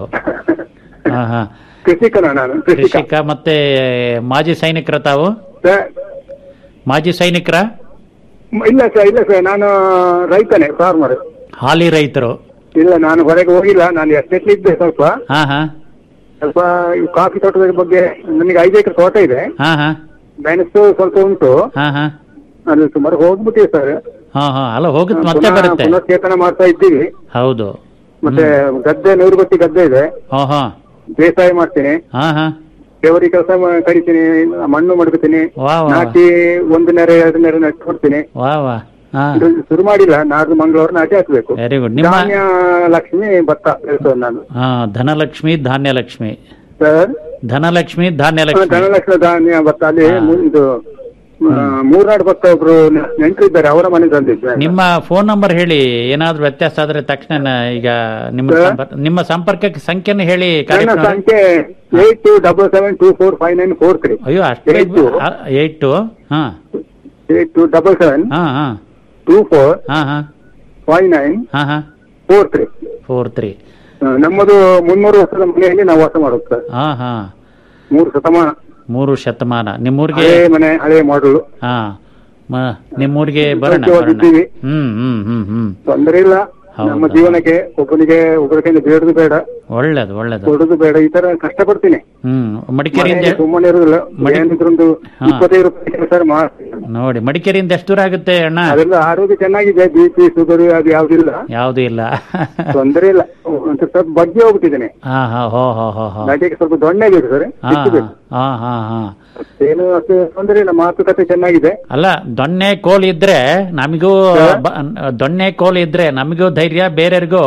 [SPEAKER 4] ಹಾ ಹಾ
[SPEAKER 7] ಕೃಷಿಕನ ನಾನು ಕೃಷಿಕ
[SPEAKER 4] ಕೃಷಿಕ ಮತ್ತೆ ಮಾಜಿ ಸೈನಿಕರ ತಾವು
[SPEAKER 7] ಸರ್,
[SPEAKER 4] ಮಾಜಿ ಸೈನಿಕರ
[SPEAKER 7] ಮ್, ಇಲ್ಲ ಸರ್ ಇಲ್ಲ ಸರ್ ನಾನು ರೈತನೇ ಫಾರ್ಮರ್
[SPEAKER 4] ಹಾಲಿ ರೈತರು
[SPEAKER 7] ಇಲ್ಲ ನಾನು ಹೊರಗೆ ಹೋಗಿಲ್ಲ ನಾನು ಎಸ್ಟೇಟ್ ಇದ್ದೆ ಸ್ವಲ್ಪ
[SPEAKER 4] ಹಾ ಹಾ
[SPEAKER 7] ಸ್ವಲ್ಪ ಈ ಕಾಫಿ ತೋಟದ ಬಗ್ಗೆ ನನಗೆ ಐದು ಎಕರೆ ತೋಟ ಇದೆ
[SPEAKER 4] ಹಾ ಹಾ
[SPEAKER 7] ಮೆಣಸು ಸ್ವಲ್ಪ ಉಂಟು
[SPEAKER 4] ಹಾ ಹಾ
[SPEAKER 7] ಅದು ಸುಮಾರು ಹೋಗ್ಬಿಟ್ಟಿದೆ ಸರ್
[SPEAKER 4] ಹಾ ಹಾ ಅಲ್ಲ ಹೋಗುತ್ತೆ ಮತ್ತೆ
[SPEAKER 7] ಪುನಃ
[SPEAKER 4] ಬರುತ್ತೆ
[SPEAKER 7] ಪುನಶ್ಚೇತನ ಮಾಡ್ತಾ ಇದ್ದೀವಿ
[SPEAKER 4] ಹೌದು
[SPEAKER 7] ಮತ್ತೆ ಗದ್ದೆ ನೂರು ಬತ್ತಿ ಗದ್ದೆ ಇದೆ
[SPEAKER 4] ಓಹೋ
[SPEAKER 7] ಬೇಸಾಯ ಮಾಡ್ತೀನಿ
[SPEAKER 4] ಹಾ ಹಾ
[SPEAKER 7] ದೇವರಿ ಕೆಲಸ ಕಡಿತೀನಿ ಮಣ್ಣು ಮಡಗ್ತೀನಿ
[SPEAKER 4] ವಾ ವಾ
[SPEAKER 7] ನಾಟಿ ಒಂದು ನೆರೆ ಎರಡು ನೆರೆ ನೆಟ್ಟು ಕೊಡ್ತೀನಿ
[SPEAKER 4] ವಾ ವಾ ಹಾ
[SPEAKER 7] ಇದು ಶುರು ಮಾಡಿಲ್ಲ ನಾಡ್ದು ಮಂಗಳವಾರ ನಾಟಿ ಹಾಕ್ಬೇಕು
[SPEAKER 4] ವೆರಿ ಗುಡ್ ನಿಮ್ಮ
[SPEAKER 7] ಧಾನ್ಯ ಲಕ್ಷ್ಮಿ ಭತ್ತ ಬೆಳೆಸೋದು ನಾನು
[SPEAKER 4] ಹಾ ಧನಲಕ್ಷ್ಮಿ ಧಾನ್ಯಲಕ್ಷ್ಮಿ
[SPEAKER 7] ಸರ್
[SPEAKER 4] ಧನಲಕ್ಷ್ಮಿ ಧಾನ್ಯಲಕ್ಷ್ಮಿ
[SPEAKER 7] ಧನಲಕ್ಷ್ಮಿ ಧಾನ್ಯ ಭತ್ತ ಅಲ್ಲಿ
[SPEAKER 4] ಹಾ.
[SPEAKER 7] ಮು- ಇದು ಆ, ಮೂರ್ನಾಡು ಭತ್ತ ಒಬ್ರು ನೆ- ನೆಂಟ್ರು ಇದ್ದಾರೆ ಅವರ ಮನೆ ತಂದಿದ್ದೆ
[SPEAKER 4] ನಿಮ್ಮ ಫೋನ್ ನಂಬರ್ ಹೇಳಿ ಏನಾದ್ರೂ ವ್ಯತ್ಯಾಸ ಆದ್ರೆ ತಕ್ಷಣ ಈಗ ನಿಮ್ಮ
[SPEAKER 7] ಸರ್?
[SPEAKER 4] ಸಂಪರ್ಕ- ನಿಮ್ಮ ಸಂಪರ್ಕಕ್ಕೆ ಸಂಖ್ಯೆನ ಹೇಳಿ
[SPEAKER 7] ನನ್ನ
[SPEAKER 4] ಕಾರ್ಯಕ್ರಮ
[SPEAKER 7] ಸಂಖ್ಯೆ eight two double seven two four five nine four three
[SPEAKER 4] ಅಯ್ಯೋ ಅಷ್ಟು
[SPEAKER 7] Eight two.
[SPEAKER 4] ಏಟ್ ಟು ಹಾ
[SPEAKER 7] ಏಟ್ ಟು ಡಬಲ್ ಸೆವೆನ್
[SPEAKER 4] ಹಾ ಹಾ
[SPEAKER 7] ಟೂ ಫೋರ್
[SPEAKER 4] ಹಾ ಹಾ
[SPEAKER 7] ಫೈವ್ ನೈನ್
[SPEAKER 4] ಹಾ ಹಾ
[SPEAKER 7] ಫೋರ್ ತ್ರೀ
[SPEAKER 4] ಫೋರ್ ತ್ರೀ
[SPEAKER 7] ನಮ್ಮದು ಮುನ್ನೂರು ವರ್ಷದ ಮನೆಯಲ್ಲಿ ನಾವು ವಾಸ ಮಾಡೋದು ಸರ್
[SPEAKER 4] ಹಾ ಹಾ
[SPEAKER 7] ಮೂರು ಶತಮಾನ
[SPEAKER 4] ಮೂರು ಶತಮಾನ ನಿಮ್ಮೂರಿಗೆ
[SPEAKER 7] ಹಳೆ ಮನೆ ಹಳೆ ಮಾಡಲು
[SPEAKER 4] ಹಾ ಮ- ನಿಮ್ಮೂರಿಗೆ ಬರೋಣ ಬರೋಣ
[SPEAKER 7] ಸೌಖ್ಯವಾಗಿದ್ದೀವಿ.
[SPEAKER 4] ಹ್ಮ್ ಹ್ಮ್ ಹ್ಮ್ ಹ್ಮ್
[SPEAKER 7] ತೊಂದರೆ ಇಲ್ಲ
[SPEAKER 4] ಹೌದಾ?
[SPEAKER 7] ನಮ್ಮ ಜೀವನಕ್ಕೆ ಒಬ್ಬನಿಗೆ ಒಬ್ಬರ ಕೈಯಿಂದ ಬೇಡದು ಬೇಡ
[SPEAKER 4] ಒಳ್ಳೇದು ಒಳ್ಳೇದು
[SPEAKER 7] ಕೊಡುದು ಬೇಡ ಈ ತರ ಕಷ್ಟಪಡ್ತೀನಿ
[SPEAKER 4] ಹ್ಮ್ ಮಡಿಕೇರಿಯಿಂದ
[SPEAKER 7] ಮನೆಗೆ ಸುಮ್ಮನೆ ಇರುದಿಲ್ಲ
[SPEAKER 4] ಮಡಿ-
[SPEAKER 7] ಏನಿದ್ರು ಒಂದು
[SPEAKER 4] ಹಾ.
[SPEAKER 7] ಇಪ್ಪತ್ತೈದು ರೂಪಾಯಿ ಕೆಲಸ ಮಾಡ್ತೀನಿ
[SPEAKER 4] ನೋಡಿ ಮಡಿಕೇರಿಯಿಂದ ಎಷ್ಟು ದೂರ ಆಗುತ್ತೆ ಅಣ್ಣ
[SPEAKER 7] ಅದೆಲ್ಲ ಆರೋಗ್ಯ ಚೆನ್ನಾಗಿದೆ ಬಿ ಪಿ ಶುಗರ್ ಅದು ಯಾವ್ದಿಲ್ಲ
[SPEAKER 4] ಯಾವ್ದು ಇಲ್ಲ
[SPEAKER 7] ತೊಂದರೆ ಇಲ್ಲ ಒಂದು ಸ್ವಲ್ಪ ಬಗ್ಗೆ ಹೋಗ್ಬಿಟ್ಟಿದ್ದೇನೆ
[SPEAKER 4] ಹಾ ಹಾ ಹೋ ಹೋ ಹೋ ಹೋ
[SPEAKER 7] ನಟಿಗೆ ಸ್ವಲ್ಪ ದೊಣ್ಣೆ ಬೇಕು ಸರ್
[SPEAKER 4] ಹಾ
[SPEAKER 7] ಹೆಚ್ಚು ಬೇಕು
[SPEAKER 4] ಹಾ ಹಾ ಹಾ
[SPEAKER 7] ಏನು ಅಷ್ಟು ತೊಂದರೆ ಇಲ್ಲ ಮಾತುಕತೆ ಚೆನ್ನಾಗಿದೆ
[SPEAKER 4] ಅಲ್ಲ ದೊಣ್ಣೆ ಕೋಲ್ ಇದ್ರೆ ನಮಗೂ ಬ- ದೊಣ್ಣೆ ಕೋಲ್ ಇದ್ರೆ ನಮಗೂ ಧೈರ್ಯ ಬೇರೆಯವ್ರಿಗೂ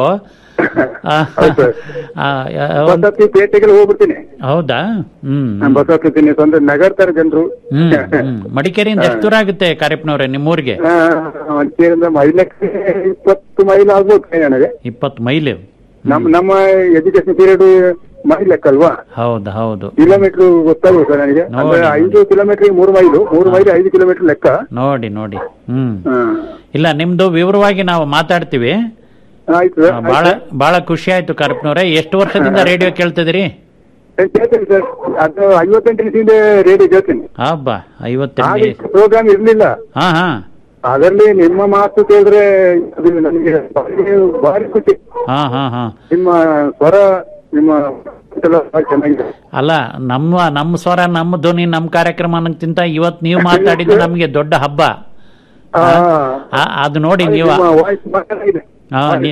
[SPEAKER 4] ಆ,
[SPEAKER 7] ಹೌದು ಸರ್.
[SPEAKER 4] ಆ, ಆ, ಒಂದ್-
[SPEAKER 7] ಬಸತ್ತಿ ಪೇಟೆಗೆ ಹೋಗ್ಬಿಡ್ತೀನಿ
[SPEAKER 4] ಹೌದಾ ಹ್ಮ್
[SPEAKER 7] ನಾನು ಬಸ್ ಹತ್ತೀನಿ ತೊಂದರೆ ನಗರ್ತಾರೆ ಜನರು
[SPEAKER 4] ಹ್ಮ್ ಹ್ಮ್ ಮಡಿಕೇರಿಯಿಂದ ಎಷ್ಟು ದೂರ ಆಗುತ್ತೆ ಕಾರ್ಯಪ್ಪನವ್ರೆ ನಿಮ್ಮೂರಿಗೆ
[SPEAKER 7] ಮಂಚೇರಿಂದ ಮೈಲಕ್ಕೆ ಇಪ್ಪತ್ತು ಮೈಲ್ ಆಗ್ಬೋದು ನನಗೆ
[SPEAKER 4] ಇಪ್ಪತ್ತು ಮೈಲು
[SPEAKER 7] ನಮ್ಮ ನಮ್ಮ ಎಜುಕೇಶನ್ ಪೀರಿಯಡ್ ಮೈಲ್ ಲೆಕ್ಕ ಅಲ್ವಾ
[SPEAKER 4] ಹೌದು ಹೌದು
[SPEAKER 7] ಕಿಲೋಮೀಟರ್ ಗೊತ್ತಾಗುತ್ತೆ ಸರ್ ನನಗೆ
[SPEAKER 4] ನೋಡಿ,
[SPEAKER 7] ಅಂದ್ರೆ
[SPEAKER 4] ನೋಡಿ.
[SPEAKER 7] ಐದು ಕಿಲೋಮೀಟರ್ ಮೂರು ಮೈಲು ಮೂರು ಮೈಲ್ ಐದು ಕಿಲೋಮೀಟರ್ ಲೆಕ್ಕ
[SPEAKER 4] ನೋಡಿ ನೋಡಿ ಹ್ಮ್
[SPEAKER 7] ಹಾ.
[SPEAKER 4] ಇಲ್ಲ ನಿಮ್ದು ವಿವರವಾಗಿ ನಾವು ಮಾತಾಡ್ತೀವಿ
[SPEAKER 7] ಆಯ್ತು
[SPEAKER 4] ಆ,
[SPEAKER 7] ಸರ್
[SPEAKER 4] ಬಹಳ ಬಹಳ ಖುಷಿ ಆಯ್ತು ಕಾರ್ಯಪ್ಪನವ್ರೆ ಎಷ್ಟು ವರ್ಷದಿಂದ ರೇಡಿಯೋ ಕೇಳ್ತಿದ್ದೀರಿ
[SPEAKER 7] ಕೇಳ್ತೀನಿ ಸರ್ ಅದು ಐವತ್ತೆಂಟು ನಿಮಿಷದಿಂದ ರೇಡಿಯೋ ಕೇಳ್ತೀನಿ
[SPEAKER 4] ಹಬ್ಬ ಐವತ್ತೆಂಟು
[SPEAKER 7] ಹಾಗೆ ಪ್ರೋಗ್ರಾಮ್ ಇರ್ಲಿಲ್ಲ
[SPEAKER 4] ಹಾ ಹಾ
[SPEAKER 7] ಅದರಲ್ಲಿ ನಿಮ್ಮ ಮಾತು ಕೇಳಿದ್ರೆ ಅದು ನನಗೆ ಭಾರಿ ಭಾರಿ ಖುಷಿ
[SPEAKER 4] ಹಾ ಹಾ ಹಾ
[SPEAKER 7] ನಿಮ್ಮ ಸ್ವರ ನಿಮ್ಮ ಎಲ್ಲ ಭಾರಿ ಚೆನ್ನಾಗಿದೆ
[SPEAKER 4] ಅಲ್ಲ ನಮ್ಮ ನಮ್ಮ ಸ್ವರ ನಮ್ಮ ಧ್ವನಿ ನಮ್ಮ ಕಾರ್ಯಕ್ರಮ ಅನ್ನೋಕ್ಕಿಂತ ಇವತ್ತು ನೀವು ಮಾತಾಡಿದ್ದು ನಮಗೆ ದೊಡ್ಡ ಹಬ್ಬ
[SPEAKER 7] ಆ,
[SPEAKER 4] ಆ, ಅದು ನೋಡಿ ನೀವು
[SPEAKER 7] ನಿಮ್ಮ ವಾಯ್ಸ್ ಭಾಳ ಚೆನ್ನಾಗಿದೆ
[SPEAKER 4] ಹಾ, ನೀ-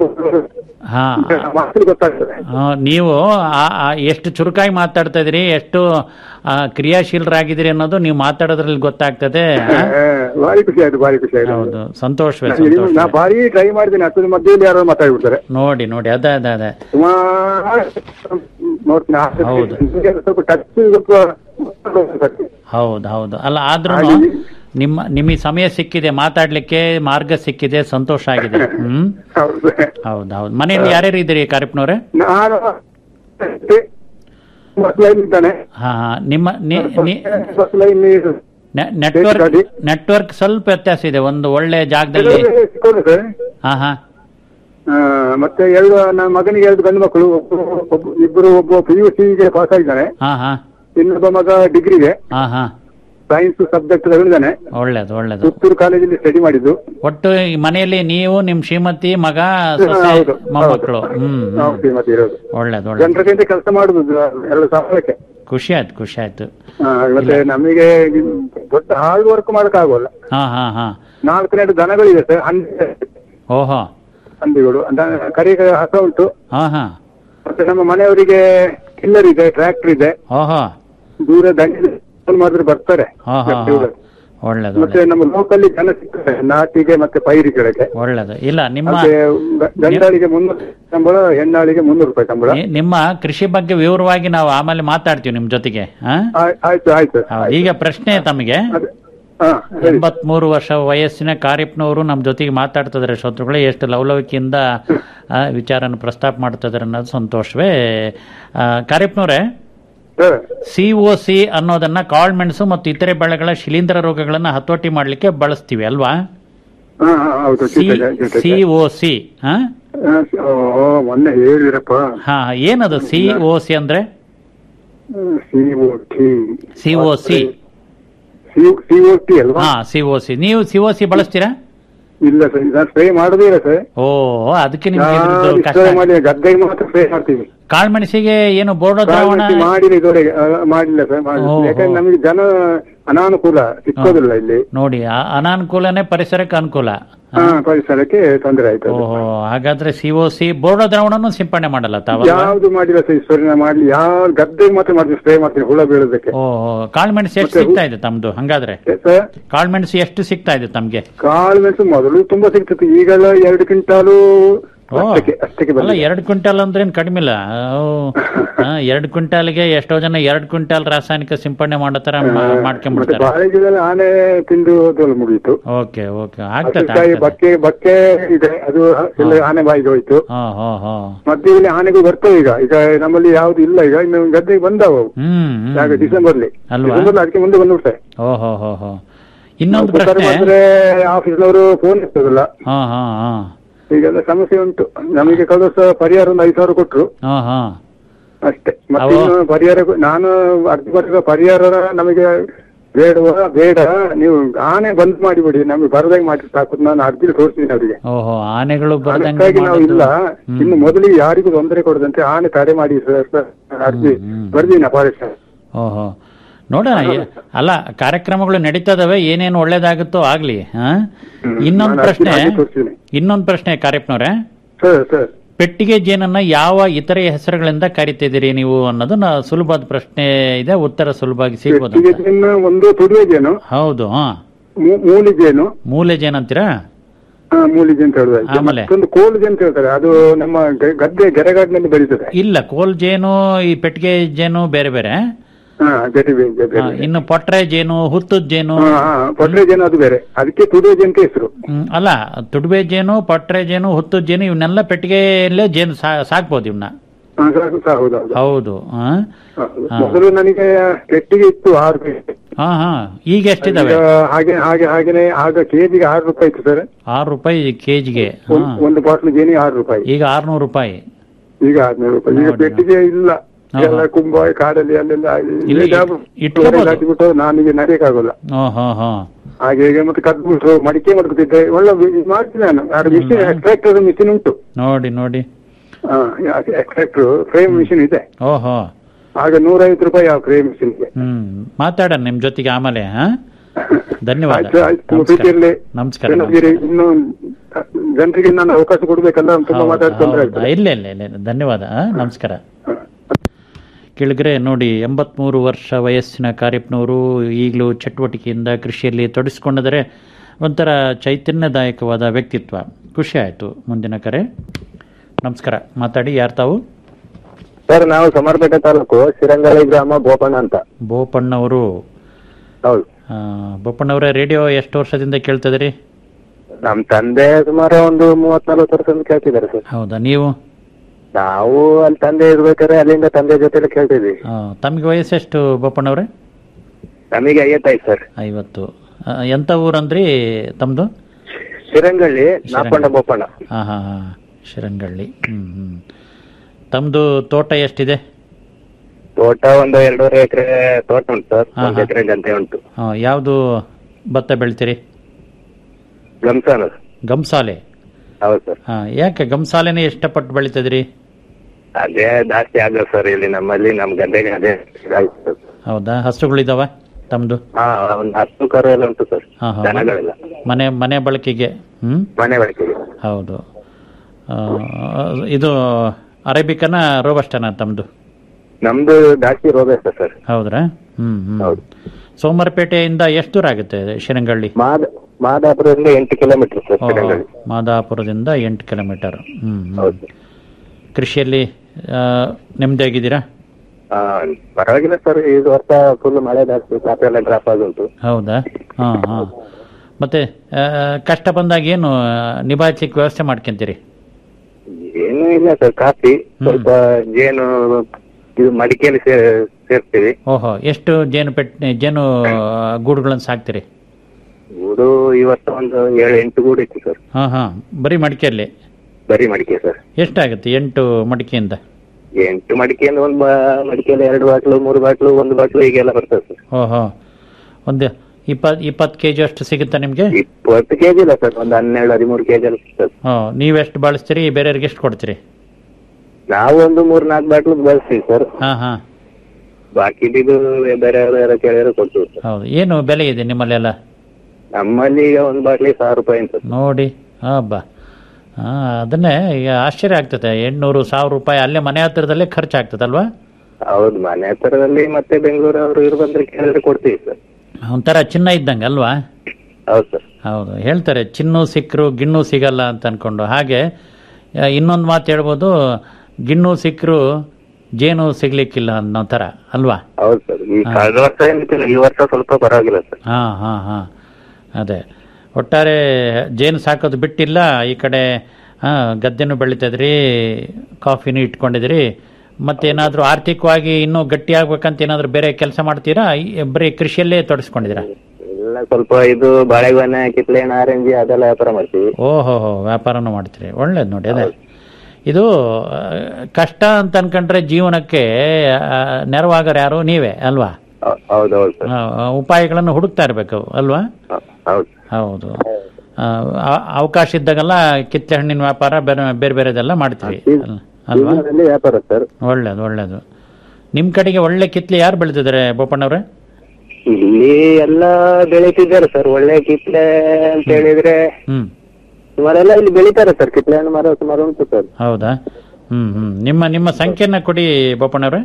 [SPEAKER 4] ಹಾ
[SPEAKER 7] ಮಾತು ಗೊತ್ತಾಗ್ತದೆ
[SPEAKER 4] ಆ, ನೀವು ಆ- ಆ ಎಷ್ಟು ಚುರುಕಾಗಿ ಮಾತಾಡ್ತಾ ಇದ್ರಿ ಎಷ್ಟು ಆ, ಕ್ರಿಯಾಶೀಲರಾಗಿದ್ದೀರಿ ಅನ್ನೋದು ನೀವು ಮಾತಾಡೋದ್ರಲ್ಲಿ ಗೊತ್ತಾಗ್ತದೆ ಆ?
[SPEAKER 7] ಆ, ಭಾರಿ ಖುಷಿ ಆಯ್ತು ಭಾರಿ ಖುಷಿ ಆಯ್ತು
[SPEAKER 4] ಹೌದು ಸಂತೋಷವೇ
[SPEAKER 7] ನನಗೆ ನೀವು- ನಾ
[SPEAKER 4] ಸಂತೋಷ
[SPEAKER 7] ಭಾರಿ ಟ್ರೈ ಮಾಡಿದ್ದೀನಿ ಹತ್ತದ ಮಧ್ಯದಲ್ಲಿ ಯಾರೋ ಮಾತಾಡ್ಬಿಡ್ತಾರೆ
[SPEAKER 4] ನೋಡಿ ನೋಡಿ ಅದೇ ಅದೇ ಅದೇ
[SPEAKER 7] ಸುಮಾರು ನೋಡ್ತೀನಿ ಆಸಕ್ತಿ.
[SPEAKER 4] ಹೌದು.
[SPEAKER 7] ನಿಮ್ಗೆ ಸ್ವಲ್ಪ ಟಚ್ ಸ್ವಲ್ಪ
[SPEAKER 4] ಹೌದು ಹೌದು ಅಲ್ಲ ಆದ್ರೂ
[SPEAKER 7] ಹಾಗೆ
[SPEAKER 4] ನಿಮ್ಮ ನಿಮಗೆ ಸಮಯ ಸಿಕ್ಕಿದೆ ಮಾತಾಡ್ಲಿಕ್ಕೆ ಮಾರ್ಗ ಸಿಕ್ಕಿದೆ ಸಂತೋಷ ಆಗಿದೆ ಹ್ಮ್
[SPEAKER 7] ಹೌದು
[SPEAKER 4] ಹೌದು ಹೌದು ಮನೆಯಲ್ಲಿ ಯಾರ್ಯಾರು ಇದ್ದೀರಿ ಕಾರ್ಯಪ್ಪನವ್ರೆ
[SPEAKER 7] ನಾನು ಬಸ್ ಲೈನ್ ಇದ್ದಾನೆ
[SPEAKER 4] ಹಾ ಹಾ. ನಿಮ್ಮ ನಿ- ನಿ-
[SPEAKER 7] ಬಸ್ ಲೈನ್
[SPEAKER 4] ನೆ- ನೆಟ್ವರ್ಕ್
[SPEAKER 7] ಗಾಡಿ.
[SPEAKER 4] ನೆಟ್ವರ್ಕ್ ಸ್ವಲ್ಪ ವ್ಯತ್ಯಾಸ ಇದೆ ಒಂದು ಒಳ್ಳೆ ಜಾಗದಲ್ಲಿ
[SPEAKER 7] ಸಿಕ್ಕೋದು ಸರ್
[SPEAKER 4] ಹಾ ಹಾ
[SPEAKER 7] ಆ, ಮತ್ತೆ ಎರಡು ನನ್ನ ಮಗನಿಗೆ ಎರಡು ಗಂಡು ಮಕ್ಕಳು ಒಬ್ಬರು ಒಬ್ಬ- ಇಬ್ಬರು ಒಬ್ಬ ಪಿ ಯು ಸಿಗೆ ಪಾಸ್ ಆಗಿದ್ದಾನೆ
[SPEAKER 4] ಹಾ ಹಾ
[SPEAKER 7] ಇನ್ನೊಬ್ಬ ಮಗ ಡಿಗ್ರಿಗೆ
[SPEAKER 4] ಹಾ ಹಾ
[SPEAKER 7] ಸೈನ್ಸ್ ಸಬ್ಜೆಕ್ಟ್ ತಗೊಂಡಿದ್ದಾನೆ
[SPEAKER 4] ಒಳ್ಳೇದು ಒಳ್ಳೇದು
[SPEAKER 7] ಪುತ್ತೂರು ಕಾಲೇಜಲ್ಲಿ ಸ್ಟಡಿ ಮಾಡಿದ್ದು
[SPEAKER 4] ಒಟ್ಟು ಈ ಮನೆಯಲ್ಲಿ ನೀವು ನಿಮ್ ಶ್ರೀಮತಿ ಮಗ ಸೊಸೆ
[SPEAKER 7] ಹೌದು,
[SPEAKER 4] ಮೊಮ್ಮಕ್ಕಳು
[SPEAKER 7] ಹೌದು.
[SPEAKER 4] ಹ್ಮ್ ಹ್ಮ್.
[SPEAKER 7] ನಾವು ಶ್ರೀಮತಿ ಇರೋದು
[SPEAKER 4] ಒಳ್ಳೇದು ಒಳ್ಳೇದು
[SPEAKER 7] ಜನರ ಕೈಯಿಂದ ಕೆಲಸ ಮಾಡುದು ಎಲ್ಲ ಸಂಬಳಕ್ಕೆ
[SPEAKER 4] ಖುಷಿ ಆಯ್ತು ಖುಷಿ ಆಯ್ತು
[SPEAKER 7] ಆ, ಮತ್ತೆ ನಮಗೆ ದೊಡ್ಡ ಹಾರ್ಡ್ ವರ್ಕ್ ಮಾಡಕ್ ಆಗೋಲ್ಲ
[SPEAKER 4] ಹಾ ಹಾ ಹಾ
[SPEAKER 7] ನಾಲ್ಕು ದನಗಳಿದೆ ಸರ್ ಹಂದಿ
[SPEAKER 4] ಓಹೋ
[SPEAKER 7] ಹಂದಿಗಳು ದ- ಕರಿಗೆ ಹಸ ಉಂಟು
[SPEAKER 4] ಹಾ ಹಾ
[SPEAKER 7] ಮತ್ತೆ ನಮ್ಮ ಮನೆಯವರಿಗೆ ಕಿಲ್ಲರ್ ಇದೆ ಟ್ರ್ಯಾಕ್ಟರ್ ಇದೆ
[SPEAKER 4] ಓಹೋ
[SPEAKER 7] ದೂರ ದಂಡ ಫೋನ್ ಮಾಡಿದ್ರೆ ಬರ್ತಾರೆ
[SPEAKER 4] ಹಾ ಹಾ ಹಾ
[SPEAKER 7] ಇವ್ರು.
[SPEAKER 4] ಒಳ್ಳೇದು
[SPEAKER 7] ಮತ್ತೆ
[SPEAKER 4] ಒಳ್ಳೇದು
[SPEAKER 7] ನಮ್ಮ ಲೋಕಲ್ಲಿ ಜನ ಸಿಗ್ತಾರೆ ನಾಟಿಗೆ ಮತ್ತೆ ಪೈರಿಗಳಿಗೆ
[SPEAKER 4] ಒಳ್ಳೇದು ಇಲ್ಲ ನಿಮ್ಮ
[SPEAKER 7] ಮತ್ತೆ ಗ- ಗಂಡಾಳಿಗೆ ಮುನ್ನೂರು ಸಂಬಳ ಹೆಣ್ಣಾಳಿಗೆ ಮುನ್ನೂರು ರೂಪಾಯಿ ಸಂಬಳ
[SPEAKER 4] ನಿ- ನಿಮ್ಮ ಕೃಷಿ ಬಗ್ಗೆ ವಿವರವಾಗಿ ನಾವು ಆಮೇಲೆ ಮಾತಾಡ್ತೀವಿ ನಿಮ್ ಜೊತೆಗೆ ಹಾ
[SPEAKER 7] ಆಯ್- ಆಯ್ತು ಆಯ್ತು
[SPEAKER 4] ಹೌದು. ಈಗ ಪ್ರಶ್ನೆ ತಮಗೆ
[SPEAKER 7] ಅದೇ. ಹಾ ಹೇಳಿ.
[SPEAKER 4] ಎಂಬತ್ಮೂರು ವರ್ಷ ವಯಸ್ಸಿನ ಕಾರ್ಯಪ್ಪನವರು ನಮ್ಮ ಜೊತೆಗೆ ಮಾತಾಡ್ತಿದ್ದಾರೆ ಶ್ರೋತೃಗಳೇ ಎಷ್ಟು ಲವಲವಿಕೆಯಿಂದ ಆ, ವಿಚಾರನ ಪ್ರಸ್ತಾಪ ಮಾಡ್ತಿದ್ದಾರೆ ಅನ್ನೋದು ಸಂತೋಷವೇ ಆ, ಕಾರ್ಯಪ್ಪನವರೇ
[SPEAKER 7] ಸರ್
[SPEAKER 4] ಸಿ ಒ ಸಿ ಅನ್ನೋದನ್ನ ಕಾಳುಮೆಣಸು ಮತ್ತು ಇತರೆ ಬೆಳೆಗಳ ಶಿಲೀಂಧ್ರ ರೋಗಗಳನ್ನ ಹತೋಟಿ ಮಾಡಲಿಕ್ಕೆ ಬಳಸ್ತೀವಿ ಅಲ್ವಾ
[SPEAKER 7] ಹಾ ಹಾ ಹೌದು
[SPEAKER 4] ಸಿ
[SPEAKER 7] ಜೊತೆಗೆ- ಜೊತೆಗೆ.
[SPEAKER 4] ಸಿ ಒ ಸಿ ಹಾ
[SPEAKER 7] ಆ, ಸ- ಓ ಮೊನ್ನೆ ಹೇಳಿರಪ್ಪ
[SPEAKER 4] ಹಾ ಏನದು ಸಿ ಒ ಸಿ ಅಂದ್ರೆ
[SPEAKER 7] C O T
[SPEAKER 4] C O C
[SPEAKER 7] C O T ಅಲ್ವಾ
[SPEAKER 4] ಹಾ ಸಿ ಒ ಸಿ ನೀವು ಸಿ ಒ ಸಿ ಬಳಸ್ತೀರಾ
[SPEAKER 7] ಇಲ್ಲ ಸರ್ ನಾನು ಸ್ಪ್ರೇ ಮಾಡೋದೇ ಇಲ್ಲ ಸರ್
[SPEAKER 4] ಓ ಅದಕ್ಕೆ ನಿಮ್ಗೆ ಇದ್ರದ್ದು
[SPEAKER 7] ನಾನು
[SPEAKER 4] ಕಷ್ಟ
[SPEAKER 7] ಸ್ಪ್ರೇ ಮಾಡಿ ಗದ್ದೆಗೆ ಮಾತ್ರ ಸ್ಪ್ರೇ ಮಾಡ್ತೀವಿ
[SPEAKER 4] ಕಾಳುಮೆಣಸಿಗೆ ಏನು ಬೋರ್ಡೋ ದ್ರಾವಣ
[SPEAKER 7] ಕಾಲ್ಮೆಣಸಿ ಮಾಡಿಲ್ಲ ಇದುವರೆಗೆ ಆ, ಮಾಡಿಲ್ಲ ಸರ್ ಮಾಡಿಲ್ಲ
[SPEAKER 4] ಓಹೋ.
[SPEAKER 7] ಯಾಕಂದ್ರೆ ನಮಗೆ ಜನ ಅನಾನುಕೂಲ ಸಿಕ್ಕೋದಿಲ್ಲ ಇಲ್ಲಿ
[SPEAKER 4] ನೋಡಿ ಆ ಅನಾನುಕೂಲನೇ ಪರಿಸರಕ್ಕೆ ಅನುಕೂಲ
[SPEAKER 7] ಹಾ ಪರಿಸರಕ್ಕೆ ತೊಂದರೆ ಆಯ್ತು ಅದು.
[SPEAKER 4] ಓಹೋ ಹಾಗಾದ್ರೆ ಸಿ ಒ ಸಿ ಬೋರ್ಡೋ ದ್ರಾವಣನು ಸಿಂಪಡಣೆ ಮಾಡಲ್ಲ ತಾವಲ್ಲ
[SPEAKER 7] ಯಾವ್ದು ಮಾಡಿಲ್ಲ ಸರ್ ಈಶ್ವರನ ಮಾಡ್ಲಿ ಯಾವ ಗದ್ದೆಗೆ ಮಾತ್ರ ಮಾಡ್ತೀವಿ ಸ್ಪ್ರೇ ಮಾಡ್ತೀವಿ ಹುಳ ಬೀಳೋದಕ್ಕೆ
[SPEAKER 4] ಓಹೋ ಕಾಳುಮೆಣಸು ಎಷ್ಟು
[SPEAKER 7] ಮತ್ತೆ
[SPEAKER 4] ಸಿಗ್ತಾ ಇದೆ ತಮ್ದು ಹಂಗಾದ್ರೆ
[SPEAKER 7] ಸರ್
[SPEAKER 4] ಕಾಳುಮೆಣಸು ಎಷ್ಟು ಸಿಗ್ತಾ ಇದೆ ತಮ್ಗೆ
[SPEAKER 7] ಕಾಳು ಮೆಣಸು ಮೊದಲು ತುಂಬಾ ಸಿಗ್ತಿತ್ತು ಈಗೆಲ್ಲ ಎರಡು ಕ್ವಿಂಟಾಲು
[SPEAKER 4] ಓ,
[SPEAKER 7] ಅಷ್ಟಕ್ಕೆ ಅಷ್ಟಕ್ಕೆ
[SPEAKER 4] ಅಲ್ಲ
[SPEAKER 7] ಬಂದಿದೆ
[SPEAKER 4] ಎರಡು ಕ್ವಿಂಟಾಲ್ ಅಂದ್ರೆ ಏನ್ ಕಡಿಮೆ ಇಲ್ಲ ಎರಡು ಕ್ವಿಂಟಾಲ್ಗೆ ಎಷ್ಟೋ ಜನ ಎರಡು ಕ್ವಿಂಟಾಲ್ ರಾಸಾಯನಿಕ ಸಿಂಪಡಣೆ ಮಾಡೋ ತರ ಮಾ-
[SPEAKER 7] ಮತ್ತೆ
[SPEAKER 4] ಮಾಡ್ಕೊಂಡ್ಬಿಡ್ತಾರೆ
[SPEAKER 7] ಬಾಳೆಗಿಡದಲ್ಲಿ ಆನೆ ತಿಂದು ಹೋದಲ್ಲ ಮುಗೀತು
[SPEAKER 4] ಓಕೆ ಓಕೆ ಆಗ್ತದೆ
[SPEAKER 7] ಹಸಿಕಾಯಿ
[SPEAKER 4] ಆಗ್ತದೆ
[SPEAKER 7] ಬಕ್ಕೆ ಬಕ್ಕೆ ಇದೆ ಅದು ಎಲ್ಲ ಆನೆ ಬಾಯಿಗೆ ಹೋಯ್ತು
[SPEAKER 4] ಹಾ ಹಾ ಹಾ
[SPEAKER 7] ಮತ್ತೆ ಇಲ್ಲಿ ಆನೆಗೂ ಬರ್ತವೆ ಈಗ ಈಗ ನಮ್ಮಲ್ಲಿ ಯಾವ್ದು ಇಲ್ಲ ಈಗ ಇನ್ನು ಗದ್ದೆಗೆ ಬಂದಾವ ಅವು.
[SPEAKER 4] ಹ್ಮ್ ಹ್ಮ್.
[SPEAKER 7] ಯಾಕೆ ಡಿಸೆಂಬರ್ಲಿ
[SPEAKER 4] ಅಲ್ವಾ?
[SPEAKER 7] ಡಿಸೆಂಬರ್ ಅದಕ್ಕೆ ಮುಂದೆ ಬಂದ್ಬಿಡ್ತಾರೆ
[SPEAKER 4] ಓ ಹೋ ಹೋ ಹೋ ಇನ್ನೊಂದು
[SPEAKER 7] ಉಪಕಾರ
[SPEAKER 4] ಪ್ರಶ್ನೆ
[SPEAKER 7] ಮಾಡಿದ್ರೆ ಆಫೀಸ್ನವರು ಫೋನ್ ಇರ್ತದಲ್ಲ
[SPEAKER 4] ಹಾ ಹಾ ಹಾ
[SPEAKER 7] ಈಗೆಲ್ಲ ಸಮಸ್ಯೆ ಉಂಟು ನಮಗೆ ಕಳೆದ ವರ್ಷ ಪರಿಹಾರ ಒಂದು ಐದು ಸಾವಿರ ಕೊಟ್ರು
[SPEAKER 4] ಹಾ ಹಾ
[SPEAKER 7] ಅಷ್ಟೇ ಮತ್ತೆ
[SPEAKER 4] ಅವು-
[SPEAKER 7] ಇನ್ನು ಪರಿಹಾರ ಕೊ- ನಾನು ಅರ್ಜಿ ಬರೆದ ಪರಿಹಾರ ನಮಗೆ ಬೇಡವಾ ಬೇಡ ನೀವು ಆನೆ ಬಂದ್ ಮಾಡಿಬಿಡಿ ನಮಗೆ ಬರದಾಗಿ ಮಾಡಿ ಸಾಕು ನಾನು ಅರ್ಜಿ ತೋರಿಸ್ತೀನಿ ಅವರಿಗೆ
[SPEAKER 4] ಓಹೋ ಆನೆಗಳು ಬರ್ದಂಗೆ
[SPEAKER 7] ಅದಕ್ಕಾಗಿ ನಾವು
[SPEAKER 4] ಮಾಡೋದು.
[SPEAKER 7] ಇಲ್ಲ
[SPEAKER 4] ಹ್ಮ್.
[SPEAKER 7] ಇನ್ನು ಮೊದಲಿಗೆ ಯಾರಿಗೂ ತೊಂದರೆ ಕೊಡದಂತೆ ಆನೆ ತಡೆ ಮಾಡಿ ಸರ್ ಸರ್, ಅರ್ಜಿ ಬರ್ದೀನಿ ಫಾರೆಸ್ಟ್
[SPEAKER 4] ಓಹೋ ನೋಡೋಣ ಏ- ಅಲ್ಲ ಕಾರ್ಯಕ್ರಮಗಳು ನಡೀತದವೆ ಏನೇನು ಒಳ್ಳೇದಾಗುತ್ತೋ ಆಗ್ಲಿ ಹಾ ಇನ್ನೊಂದು
[SPEAKER 7] ನಾನು
[SPEAKER 4] ಪ್ರಶ್ನೆ
[SPEAKER 7] ಅರ್ಜಿ ತೋರಿಸ್ತೀನಿ
[SPEAKER 4] ಇನ್ನೊಂದು ಪ್ರಶ್ನೆ ಕಾರ್ಯಪ್ನವ್ರೆ
[SPEAKER 7] ಸರ್ ಸರ್
[SPEAKER 4] ಪೆಟ್ಟಿಗೆ ಜೇನನ್ನ ಯಾವ ಇತರೆ ಹೆಸರುಗಳಿಂದ ಕರಿತಿದ್ದೀರಿ ನೀವು ಅನ್ನೋದು ನಾ ಸುಲಭದ ಪ್ರಶ್ನೆ ಇದೆ ಉತ್ತರ ಸುಲಭವಾಗಿ ಸಿಗ್ಬೋದು
[SPEAKER 7] ಪೆಟ್ಟಿಗೆ ಜೇನು ಒಂದು ತುಡುವೆ ಜೇನು
[SPEAKER 4] ಹೌದು ಹಾ
[SPEAKER 7] ಮೂ- ಮೂಲಿ ಜೇನು
[SPEAKER 4] ಮೂಲೆ ಜೇನ್ ಅಂತೀರಾ
[SPEAKER 7] ಆ, ಮೂಲಿ ಜೇನು ಅಂತ ಹೇಳುದು
[SPEAKER 4] ಆಮೇಲೆ?
[SPEAKER 7] ಮತ್ತೊಂದು ಕೋಲು ಜೇನು ಅಂತ ಹೇಳ್ತಾರೆ ಅದು ನಮ್ಮ ಗ- ಗದ್ದೆ ಗೆರೆಗಾಡಿನಲ್ಲಿ ಬೆಳೀತದೆ
[SPEAKER 4] ಇಲ್ಲ ಕೋಲ್ ಜೇನು ಈ ಪೆಟ್ಟಿಗೆ ಜೇನು ಬೇರೆ ಬೇರೆ
[SPEAKER 7] ಹಾ ಗರಿ ಬೇರೆ ಬೇರೆ.
[SPEAKER 4] ಹಾ, ಇನ್ನು ಪೊಟ್ರೆ ಜೇನು ಹುತ್ತದ ಜೇನು
[SPEAKER 7] ಹಾ ಹಾ ಪೊಟ್ರೆ ಜೇನು ಅದು ಬೇರೆ ಅದಕ್ಕೆ ತುಡುವೆ ಜೇನು ಅಂತ ಹೆಸರು
[SPEAKER 4] ಹ್ಮ್, ಅಲ್ಲ ತುಡುಬೆ ಜೇನು ಪೊಟ್ರೆ ಜೇನು ಹುತ್ತದ ಜೇನು ಇವನ್ನೆಲ್ಲ ಪೆಟ್ಟಿಗೆಯಲ್ಲೇ ಜೇನು ಸಾ- ಸಾಕ್ಬೋದು ಇವನ್ನ
[SPEAKER 7] ಹಾ, ಸಾಕು, ಸಾ- ಹೌದು ಹೌದು
[SPEAKER 4] ಹೌದು ಹಾ
[SPEAKER 7] ಹೌದು.
[SPEAKER 4] ಹಾ.
[SPEAKER 7] ಮೊದಲು ನನಗೆ ಪೆಟ್ಟಿಗೆ ಇತ್ತು ಆರು ರೂಪಾಯಿ
[SPEAKER 4] ಹಾ ಹಾ ಈಗ ಎಷ್ಟಿದಾವೆ
[SPEAKER 7] ಈಗ ಹಾಗೆ ಹಾಗೆ ಹಾಗೇನೆ ಆಗ ಕೆಜಿಗೆ ಆರು ರೂಪಾಯಿ ಇತ್ತು ಸರ್
[SPEAKER 4] ಆರು ರೂಪಾಯಿ ಕೆಜಿಗೆ ಹಾ
[SPEAKER 7] ಒಂದ್- ಒಂದು ಬಾಟ್ಲು ಜೇನಿಗೆ ಆರು ರೂಪಾಯಿ
[SPEAKER 4] ಈಗ ಆರ್ನೂರು ರೂಪಾಯಿ
[SPEAKER 7] ಈಗ ಹದಿನೈದು ರೂಪಾಯಿ ಈಗ
[SPEAKER 4] ನೋಡಿ.
[SPEAKER 7] ಪೆಟ್ಟಿಗೆ ಇಲ್ಲ
[SPEAKER 4] ಹಾ,
[SPEAKER 7] ಎಲ್ಲ
[SPEAKER 4] ಹಾ.
[SPEAKER 7] ಕುಂಬ ಕಾಡಲ್ಲಿ ಅಲ್ಲೆಲ್ಲ
[SPEAKER 4] ಇಲ್ಲಿ
[SPEAKER 7] ಈಗ
[SPEAKER 4] ಇಟ್ಕೋಬೋದು.
[SPEAKER 7] ಹಾಕಿಬಿಟ್ಟು ನಾನೀಗ ನಡೆಯಕ್ಕಾಗಲ್ಲ
[SPEAKER 4] ಹಾ ಹಾ ಹಾ
[SPEAKER 7] ಹಾಗೆ ಈಗ ಮತ್ತೆ ಕದ್ಬಿಟ್ಟು ಮಡಿಕೆ ಮಾಡ್ಕೊತಿದ್ದೆ ಒಳ್ಳೆ ವಿ- ಮಾಡ್ತೀನಿ ನಾನು ಅದು ಮಿಷಿನ್ ಎಕ್ಸ್ಟ್ರಾಕ್ಟರ್ ಮಿಷಿನ್ ಉಂಟು
[SPEAKER 4] ನೋಡಿ ನೋಡಿ
[SPEAKER 7] ಎಕ್ಸ್ಟ್ರಾಕ್ಟರ್ ಫ್ರೇಮ್ ಮಿಷಿನ್ ಇದೆ
[SPEAKER 4] ಓಹೋ
[SPEAKER 7] ಆಗ ನೂರೈವತ್ತು ರೂಪಾಯಿ ಆ ಫ್ರೇಮ್ ಮಿಷಿನ್ಗೆ
[SPEAKER 4] ಹ್ಮ್ ಮಾತಾಡೋಣ ನಿಮ್ ಜೊತೆಗೆ ಆಮೇಲೆ ಹಾ ಧನ್ಯವಾದ
[SPEAKER 7] ಆಯ್ತು ಆಯ್ತು
[SPEAKER 4] ನಮಸ್ಕಾರ.
[SPEAKER 7] ಪ್ರೀತಿಯಲ್ಲಿ
[SPEAKER 4] ನಮಸ್ಕಾರ
[SPEAKER 7] ಚೆನ್ನಾಗಿರಿ. ಇನ್ನು ಜನರಿಗೆ ನಾನು ಅವಕಾಶ ಕೊಡ್ಬೇಕಲ್ಲ ತುಂಬಾ
[SPEAKER 4] ಹೌದು,
[SPEAKER 7] ಮಾತಾಡಿ ತೊಂದರೆ
[SPEAKER 4] ಹೌದು.
[SPEAKER 7] ಆಗ್ತದೆ
[SPEAKER 4] ಇಲ್ಲ ಇಲ್ಲ ಇಲ್ಲ ಇಲ್ಲ. ಧನ್ಯವಾದ ಆ, ನಮಸ್ಕಾರ ಕೆಳಗರೆ ನೋಡಿ ಎಂಬತ್ಮೂರು ವರ್ಷ ವಯಸ್ಸಿನ ಕಾರ್ಯಪ್ನವರು ಈಗಲೂ ಚಟುವಟಿಕೆಯಿಂದ ಕೃಷಿಯಲ್ಲಿ ತೊಡಗಿಸಿಕೊಂಡಿದರೆ ಒಂಥರ ಚೈತನ್ಯದಾಯಕವಾದ ವ್ಯಕ್ತಿತ್ವ ಖುಷಿ ಆಯಿತು ಮುಂದಿನ ಕರೆ ನಮಸ್ಕಾರ ಮಾತಾಡಿ ಯಾರು ತಾವು
[SPEAKER 5] ಸರ್ ನಾವು ಸಮರ್ಪೇಟೆ ತಾಲೂಕು ಶಿರಂಗಳಿ ಗ್ರಾಮ ಬೋಪಣ್ಣ ಅಂತ
[SPEAKER 4] ಬೋಪಣ್ಣವರು
[SPEAKER 5] ಹೌದು
[SPEAKER 4] ಆ, ಬೋಪಣ್ಣವರೇ ರೇಡಿಯೋ ಎಷ್ಟು ವರ್ಷದಿಂದ ಕೇಳ್ತಿದ್ದೀರಿ
[SPEAKER 5] ನಮ್ ತಂದೆ ಸುಮಾರು ಒಂದು ಮೂವತ್ ನಲ್ವತ್ತು ವರ್ಷದಿಂದ ಕೇಳ್ತಿದ್ದಾರೆ ಸರ್
[SPEAKER 4] ಹೌದಾ ನೀವು
[SPEAKER 5] ನಾವು ಅಲ್ಲಿ ತಂದೆ ಇರ್ಬೇಕಾದ್ರೆ ಅಲ್ಲಿಂದ ತಂದೆ ಜೊತೆಲೆ ಕೇಳ್ತಿದ್ವಿ
[SPEAKER 4] ಆ, ತಮಗೆ ವಯಸ್ಸೆಷ್ಟು ಬೋಪಣ್ಣವ್ರೆ
[SPEAKER 5] ನಮಗೆ ಐವತ್ತೈದು ಸರ್
[SPEAKER 4] ಐವತ್ತು ಆ, ಎಂಥ ಊರಂದ್ರಿ ತಮ್ಮದು
[SPEAKER 5] ಶಿರಂಗಳ್ಳಿ ನಾಪಣ್ಣ ಬೋಪಣ್ಣ
[SPEAKER 4] ಹಾಂ ಹಾಂ ಹಾಂ ಶಿರಂಗಳ್ಳಿ ಹ್ಞೂ ಹ್ಞೂ ತಮ್ಮದು ತೋಟ ಎಷ್ಟಿದೆ
[SPEAKER 5] ತೋಟ ಒಂದು ಎರಡೂವರೆ ಎಕರೆ ತೋಟ ಉಂಟು ಸರ್
[SPEAKER 4] ಹಾ,
[SPEAKER 5] ಒಂದು
[SPEAKER 4] ಹಾ.
[SPEAKER 5] ಎಕರೆ ಗಂಟೆ ಉಂಟು
[SPEAKER 4] ಹಾಂ ಯಾವುದು ಭತ್ತ ಬೆಳಿತೀರಿ
[SPEAKER 5] ಗಂಸಾನ
[SPEAKER 4] ಗಂಸಾಲೆ
[SPEAKER 5] ಹೌದು ಸರ್
[SPEAKER 4] ಹಾಂ ಯಾಕೆ ಗಂಸಾಲೆನೇ ಇಷ್ಟಪಟ್ಟು ಬೆಳಿತಿದ್ರಿ
[SPEAKER 5] ಅದೇ ಜಾಸ್ತಿ ಆಗಲ್ಲ ಸರ್ ಇಲ್ಲಿ ನಮ್ಮಲ್ಲಿ ನಮ್ ಗದ್ದೆಗೆ ಅದೇ ಇದಾಯ್ತು ಸರ್.
[SPEAKER 4] ಹೌದಾ ಹಸುಗಳಿದಾವ ತಮ್ಮದು
[SPEAKER 5] ಹಾ ಒಂದು ಹತ್ತು ಕರು ಎಲ್ಲ ಉಂಟು ಸರ್
[SPEAKER 4] ಹಾಂ ಹಾಂ
[SPEAKER 5] ದನಗಳೆಲ್ಲ
[SPEAKER 4] ಮನೆ ಮನೆ ಬಳಕೆಗೆ ಹ್ಞೂ
[SPEAKER 5] ಮನೆ ಬಳಕೆಗೆ
[SPEAKER 4] ಹೌದು ಆ, ಇದು ಅರೇಬಿಕನ ರೋಬಸ್ಟನ ತಮ್ಮದು
[SPEAKER 5] ನಮ್ದು ಜಾಸ್ತಿ ರೋಗ ಇದೆ ಸರ್
[SPEAKER 4] ಹೌದ್ರಾ ಹ್ಞೂ ಹ್ಞೂ
[SPEAKER 5] ಹೌದು
[SPEAKER 4] ಸೋಮವಾರಪೇಟೆಯಿಂದ ಎಷ್ಟು ದೂರ ಆಗುತ್ತೆ ಶಿರಂಗಳ್ಳಿ
[SPEAKER 5] ಮಾದ ಮಾದಾಪುರದಿಂದ ಎಂಟು ಕಿಲೋಮೀಟರ್ ಸರ್
[SPEAKER 4] ಓ,
[SPEAKER 5] ಶಿರಂಗಳಿ
[SPEAKER 4] ಮಾದಾಪುರದಿಂದ ಎಂಟು ಕಿಲೋಮೀಟರ್ ಹ್ಮ್ ಹ್ಮ್.
[SPEAKER 5] ಹೌದು
[SPEAKER 4] ಕೃಷಿಯಲ್ಲಿ ಆ, ನೆಮ್ಮದಿಯಾಗಿದ್ದೀರಾ
[SPEAKER 5] ಆ, ಪರವಾಗಿಲ್ಲ ಸರ್ ಈ ವರ್ಷ ಫುಲ್ ಮಳೆ ಜಾಸ್ತಿ ಕಾಫಿ ಎಲ್ಲ ಡ್ರಾಪ್ ಆಗುಂಟು
[SPEAKER 4] ಹೌದಾ ಹಾ ಹಾ ಮತ್ತೆ ಆ, ಕಷ್ಟ ಬಂದಾಗ ಏನು ಆ, ನಿಭಾಯಿಸ್ಲಿಕ್ಕೆ ವ್ಯವಸ್ಥೆ ಮಾಡ್ಕೊಂತೀರಿ
[SPEAKER 5] ಏನೂ ಇಲ್ಲ ಸರ್ ಕಾಫಿ ಸ್ವಲ್ಪ ಜೇನು ಇದು ಮಡಿಕೆಯಲ್ಲಿ ಸೇ- ಸೇರ್ತೀವಿ
[SPEAKER 4] ಓಹೋ ಎಷ್ಟು ಜೇನು ಪೆಟ್ ಜೇನು ಗೂಡುಗಳನ್ನು ಸಾಕ್ತೀರಿ
[SPEAKER 5] ಗೂಡು ಈ ವರ್ಷ ಒಂದು ಏಳು ಎಂಟು ಗೂಡು ಇತ್ತು ಸರ್
[SPEAKER 4] ಹಾಂ ಹಾಂ ಬರೀ ಮಡಿಕೆಯಲ್ಲಿ
[SPEAKER 5] ಬರೀ ಮಡಿಕೆ ಸರ್
[SPEAKER 4] ಎಷ್ಟಾಗುತ್ತೆ ಎಂಟು ಮಡಿಕೆಯಿಂದ
[SPEAKER 5] ಎಂಟು ಮಡಿಕೆಯಿಂದ ಒಂದು ಬಾ- ಮಡಿಕೆಯಲ್ಲಿ ಎರಡು ಬಾಟ್ಲು ಮೂರು ಬಾಟ್ಲು ಒಂದು ಬಾಟ್ಲು ಹೀಗೆಲ್ಲ ಬರ್ತದೆ ಸರ್
[SPEAKER 4] ಓಹೋ ಒಂದು ಇಪ್ಪತ್ತು ಇಪ್ಪತ್ತು ಕೆ ಜಿ ಅಷ್ಟು ಸಿಗುತ್ತಾ ನಿಮಗೆ
[SPEAKER 5] ಇಪ್ಪತ್ತು ಕೆಜಿ ಇಲ್ಲ ಸರ್ ಒಂದು ಹನ್ನೆರಡು ಹದಿಮೂರು ಕೆಜಿ ಎಲ್ಲ ಸಿಗ್ತದೆ
[SPEAKER 4] ಹಾಂ ನೀವೆಷ್ಟು ಬಳಸ್ತೀರಿ ಬೇರೆಯವ್ರಿಗೆ ಎಷ್ಟು ಕೊಡ್ತೀರಿ
[SPEAKER 5] ನಾವು ಒಂದು ಮೂರ್ ನಾಲ್ಕು ಬಾಟ್ಲು ಬಳಸ್ತೀವಿ ಸರ್
[SPEAKER 4] ಹಾಂ ಹಾಂ
[SPEAKER 5] ಬಾಕಿದು ಬೇರೆ ಯಾರು ಕೇಳಿದ್ರೆ ಕೊಡ್ತೀವಿ ಸರ್
[SPEAKER 4] ಹೌದು ಏನು ಬೆಲೆ ಇದೆ ನಿಮ್ಮಲ್ಲೆಲ್ಲ
[SPEAKER 5] ನಮ್ಮಲ್ಲಿ ಈಗ ಒಂದು ಬಾಟ್ಲಿ ಸಾವಿರ ರೂಪಾಯಿ ಅಂತ
[SPEAKER 4] ನೋಡಿ ಹಬ್ಬ ಹಾಂ ಅದನ್ನೇ ಈಗ ಆಶ್ಚರ್ಯ ಆಗ್ತದೆ ಎಂಟ್ನೂರು ಸಾವಿರ ರೂಪಾಯಿ ಅಲ್ಲೇ ಮನೆ ಹತ್ತಿರದಲ್ಲೇ ಖರ್ಚಾಗ್ತದಲ್ವಾ
[SPEAKER 5] ಹೌದು ಮನೆ ಹತ್ತಿರದಲ್ಲಿ ಮತ್ತೆ ಬೆಂಗಳೂರು ಅವರು ಇರು ಬಂದ್ರೆ ಕೇಳಿದ್ರೆ ಕೊಡ್ತೀವಿ ಸರ್
[SPEAKER 4] ಒಂಥರ ಚಿನ್ನ ಇದ್ದಂಗೆ ಅಲ್ವಾ
[SPEAKER 5] ಹೌದು ಸರ್
[SPEAKER 4] ಹೌದು ಹೇಳ್ತಾರೆ ಚಿನ್ನು ಸಿಕ್ಕರು ಗಿಣ್ಣು ಸಿಗಲ್ಲ ಅಂತ ಅನ್ಕೊಂಡು ಹಾಗೆ ಇನ್ನೊಂದು ಮಾತು ಹೇಳ್ಬೋದು ಗಿಣ್ಣು ಸಿಕ್ಕರು ಜೇನು ಸಿಗ್ಲಿಕ್ಕಿಲ್ಲ ಅನ್ನೋ ಥರ ಅಲ್ವಾ
[SPEAKER 5] ಹೌದು ಸರ್ ಈ ಕಳೆದ ವರ್ಷ ಏನಿತ್ತಿಲ್ಲ ಈ ವರ್ಷ ಸ್ವಲ್ಪ ಪರವಾಗಿಲ್ಲ ಸರ್
[SPEAKER 4] ಹಾಂ ಹಾಂ ಹಾಂ ಅದೇ ಒಟ್ಟಾರೆ ಜೇನು ಸಾಕೋದು ಬಿಟ್ಟಿಲ್ಲ ಈ ಕಡೆ ಹಾಂ ಗದ್ದೆನೂ ಬೆಳಿತಿದ್ರಿ ಕಾಫಿನೂ ಇಟ್ಕೊಂಡಿದ್ರಿ ಮತ್ತೇನಾದರೂ ಆರ್ಥಿಕವಾಗಿ ಇನ್ನೂ ಗಟ್ಟಿ ಆಗ್ಬೇಕಂತ ಏನಾದರೂ ಬೇರೆ ಕೆಲಸ ಮಾಡ್ತೀರಾ ಈ- ಬರೀ ಕೃಷಿಯಲ್ಲೇ ತೊಡಸ್ಕೊಂಡಿದ್ದೀರಾ
[SPEAKER 5] ಎಲ್ಲ ಸ್ವಲ್ಪ ಇದು ಬಾಳೆಗೊನೆ ಕಿತ್ಲೆ ಹಣ್ಣು ಆರೆಂಜಿ ಅದೆಲ್ಲ ವ್ಯಾಪಾರ ಮಾಡ್ತೀವಿ
[SPEAKER 4] ಓಹೋ ಹೋ ವ್ಯಾಪಾರನೂ ಮಾಡ್ತೀರಿ ಒಳ್ಳೇದು ನೋಡಿ ಅದೇ ಇದು ಆ, ಕಷ್ಟ ಅಂತ ಅನ್ಕೊಂಡ್ರೆ ಜೀವನಕ್ಕೆ ಆ, ನೆರವಾಗೋರು ಯಾರು ನೀವೇ ಅಲ್ವಾ
[SPEAKER 5] ಹೌ- ಹೌದು ಹೌದು ಸರ್
[SPEAKER 4] ಆ, ಉಪಾಯಗಳನ್ನು ಹುಡುಕ್ತಾ ಇರಬೇಕು ಅಲ್ವಾ
[SPEAKER 5] ಹೌ- ಹೌದು
[SPEAKER 4] ಹೌದು ಆ, ಆ- ಅವಕಾಶ ಇದ್ದಾಗೆಲ್ಲ ಕಿತ್ತಳೆ ಹಣ್ಣಿನ ವ್ಯಾಪಾರ ಬೇರೆ ಬೇರೆ ಬೇರೆದೆಲ್ಲ ಮಾಡ್ತೀವಿ ಅಲ್- ಅಲ್ವಾ
[SPEAKER 5] ಸೀಸನಲ್ಲಿ ವ್ಯಾಪಾರ ಸರ್
[SPEAKER 4] ಒಳ್ಳೇದು ಒಳ್ಳೇದು ನಿಮ್ಮ ಕಡೆಗೆ ಒಳ್ಳೆ ಕಿತ್ಲೆ ಯಾರು ಬೆಳೆದಿದ್ದಾರೆ ಬೋಪಣ್ಣವ್ರೆ
[SPEAKER 5] ಇಲ್ಲಿ ಎಲ್ಲ ಬೆಳೀತಿದ್ದಾರೆ ಸರ್ ಒಳ್ಳೆ ಕಿತ್ಲೆ ಅಂತ ಹೇಳಿದ್ರೆ
[SPEAKER 4] ಹ್ಮ್
[SPEAKER 5] ಸುಮಾರೆಲ್ಲ ಇಲ್ಲಿ ಬೆಳೀತಾರೆ ಸರ್ ಕಿತ್ಲೆ ಹಣ್ಣು ಮರ ಸುಮಾರು ಉಂಟು ಸರ್
[SPEAKER 4] ಹೌದಾ ಹ್ಮ್ ಹ್ಮ್ ನಿಮ್ಮ ನಿಮ್ಮ ಸಂಖ್ಯೆನ ಕೊಡಿ ಬೋಪಣ್ಣವ್ರೆ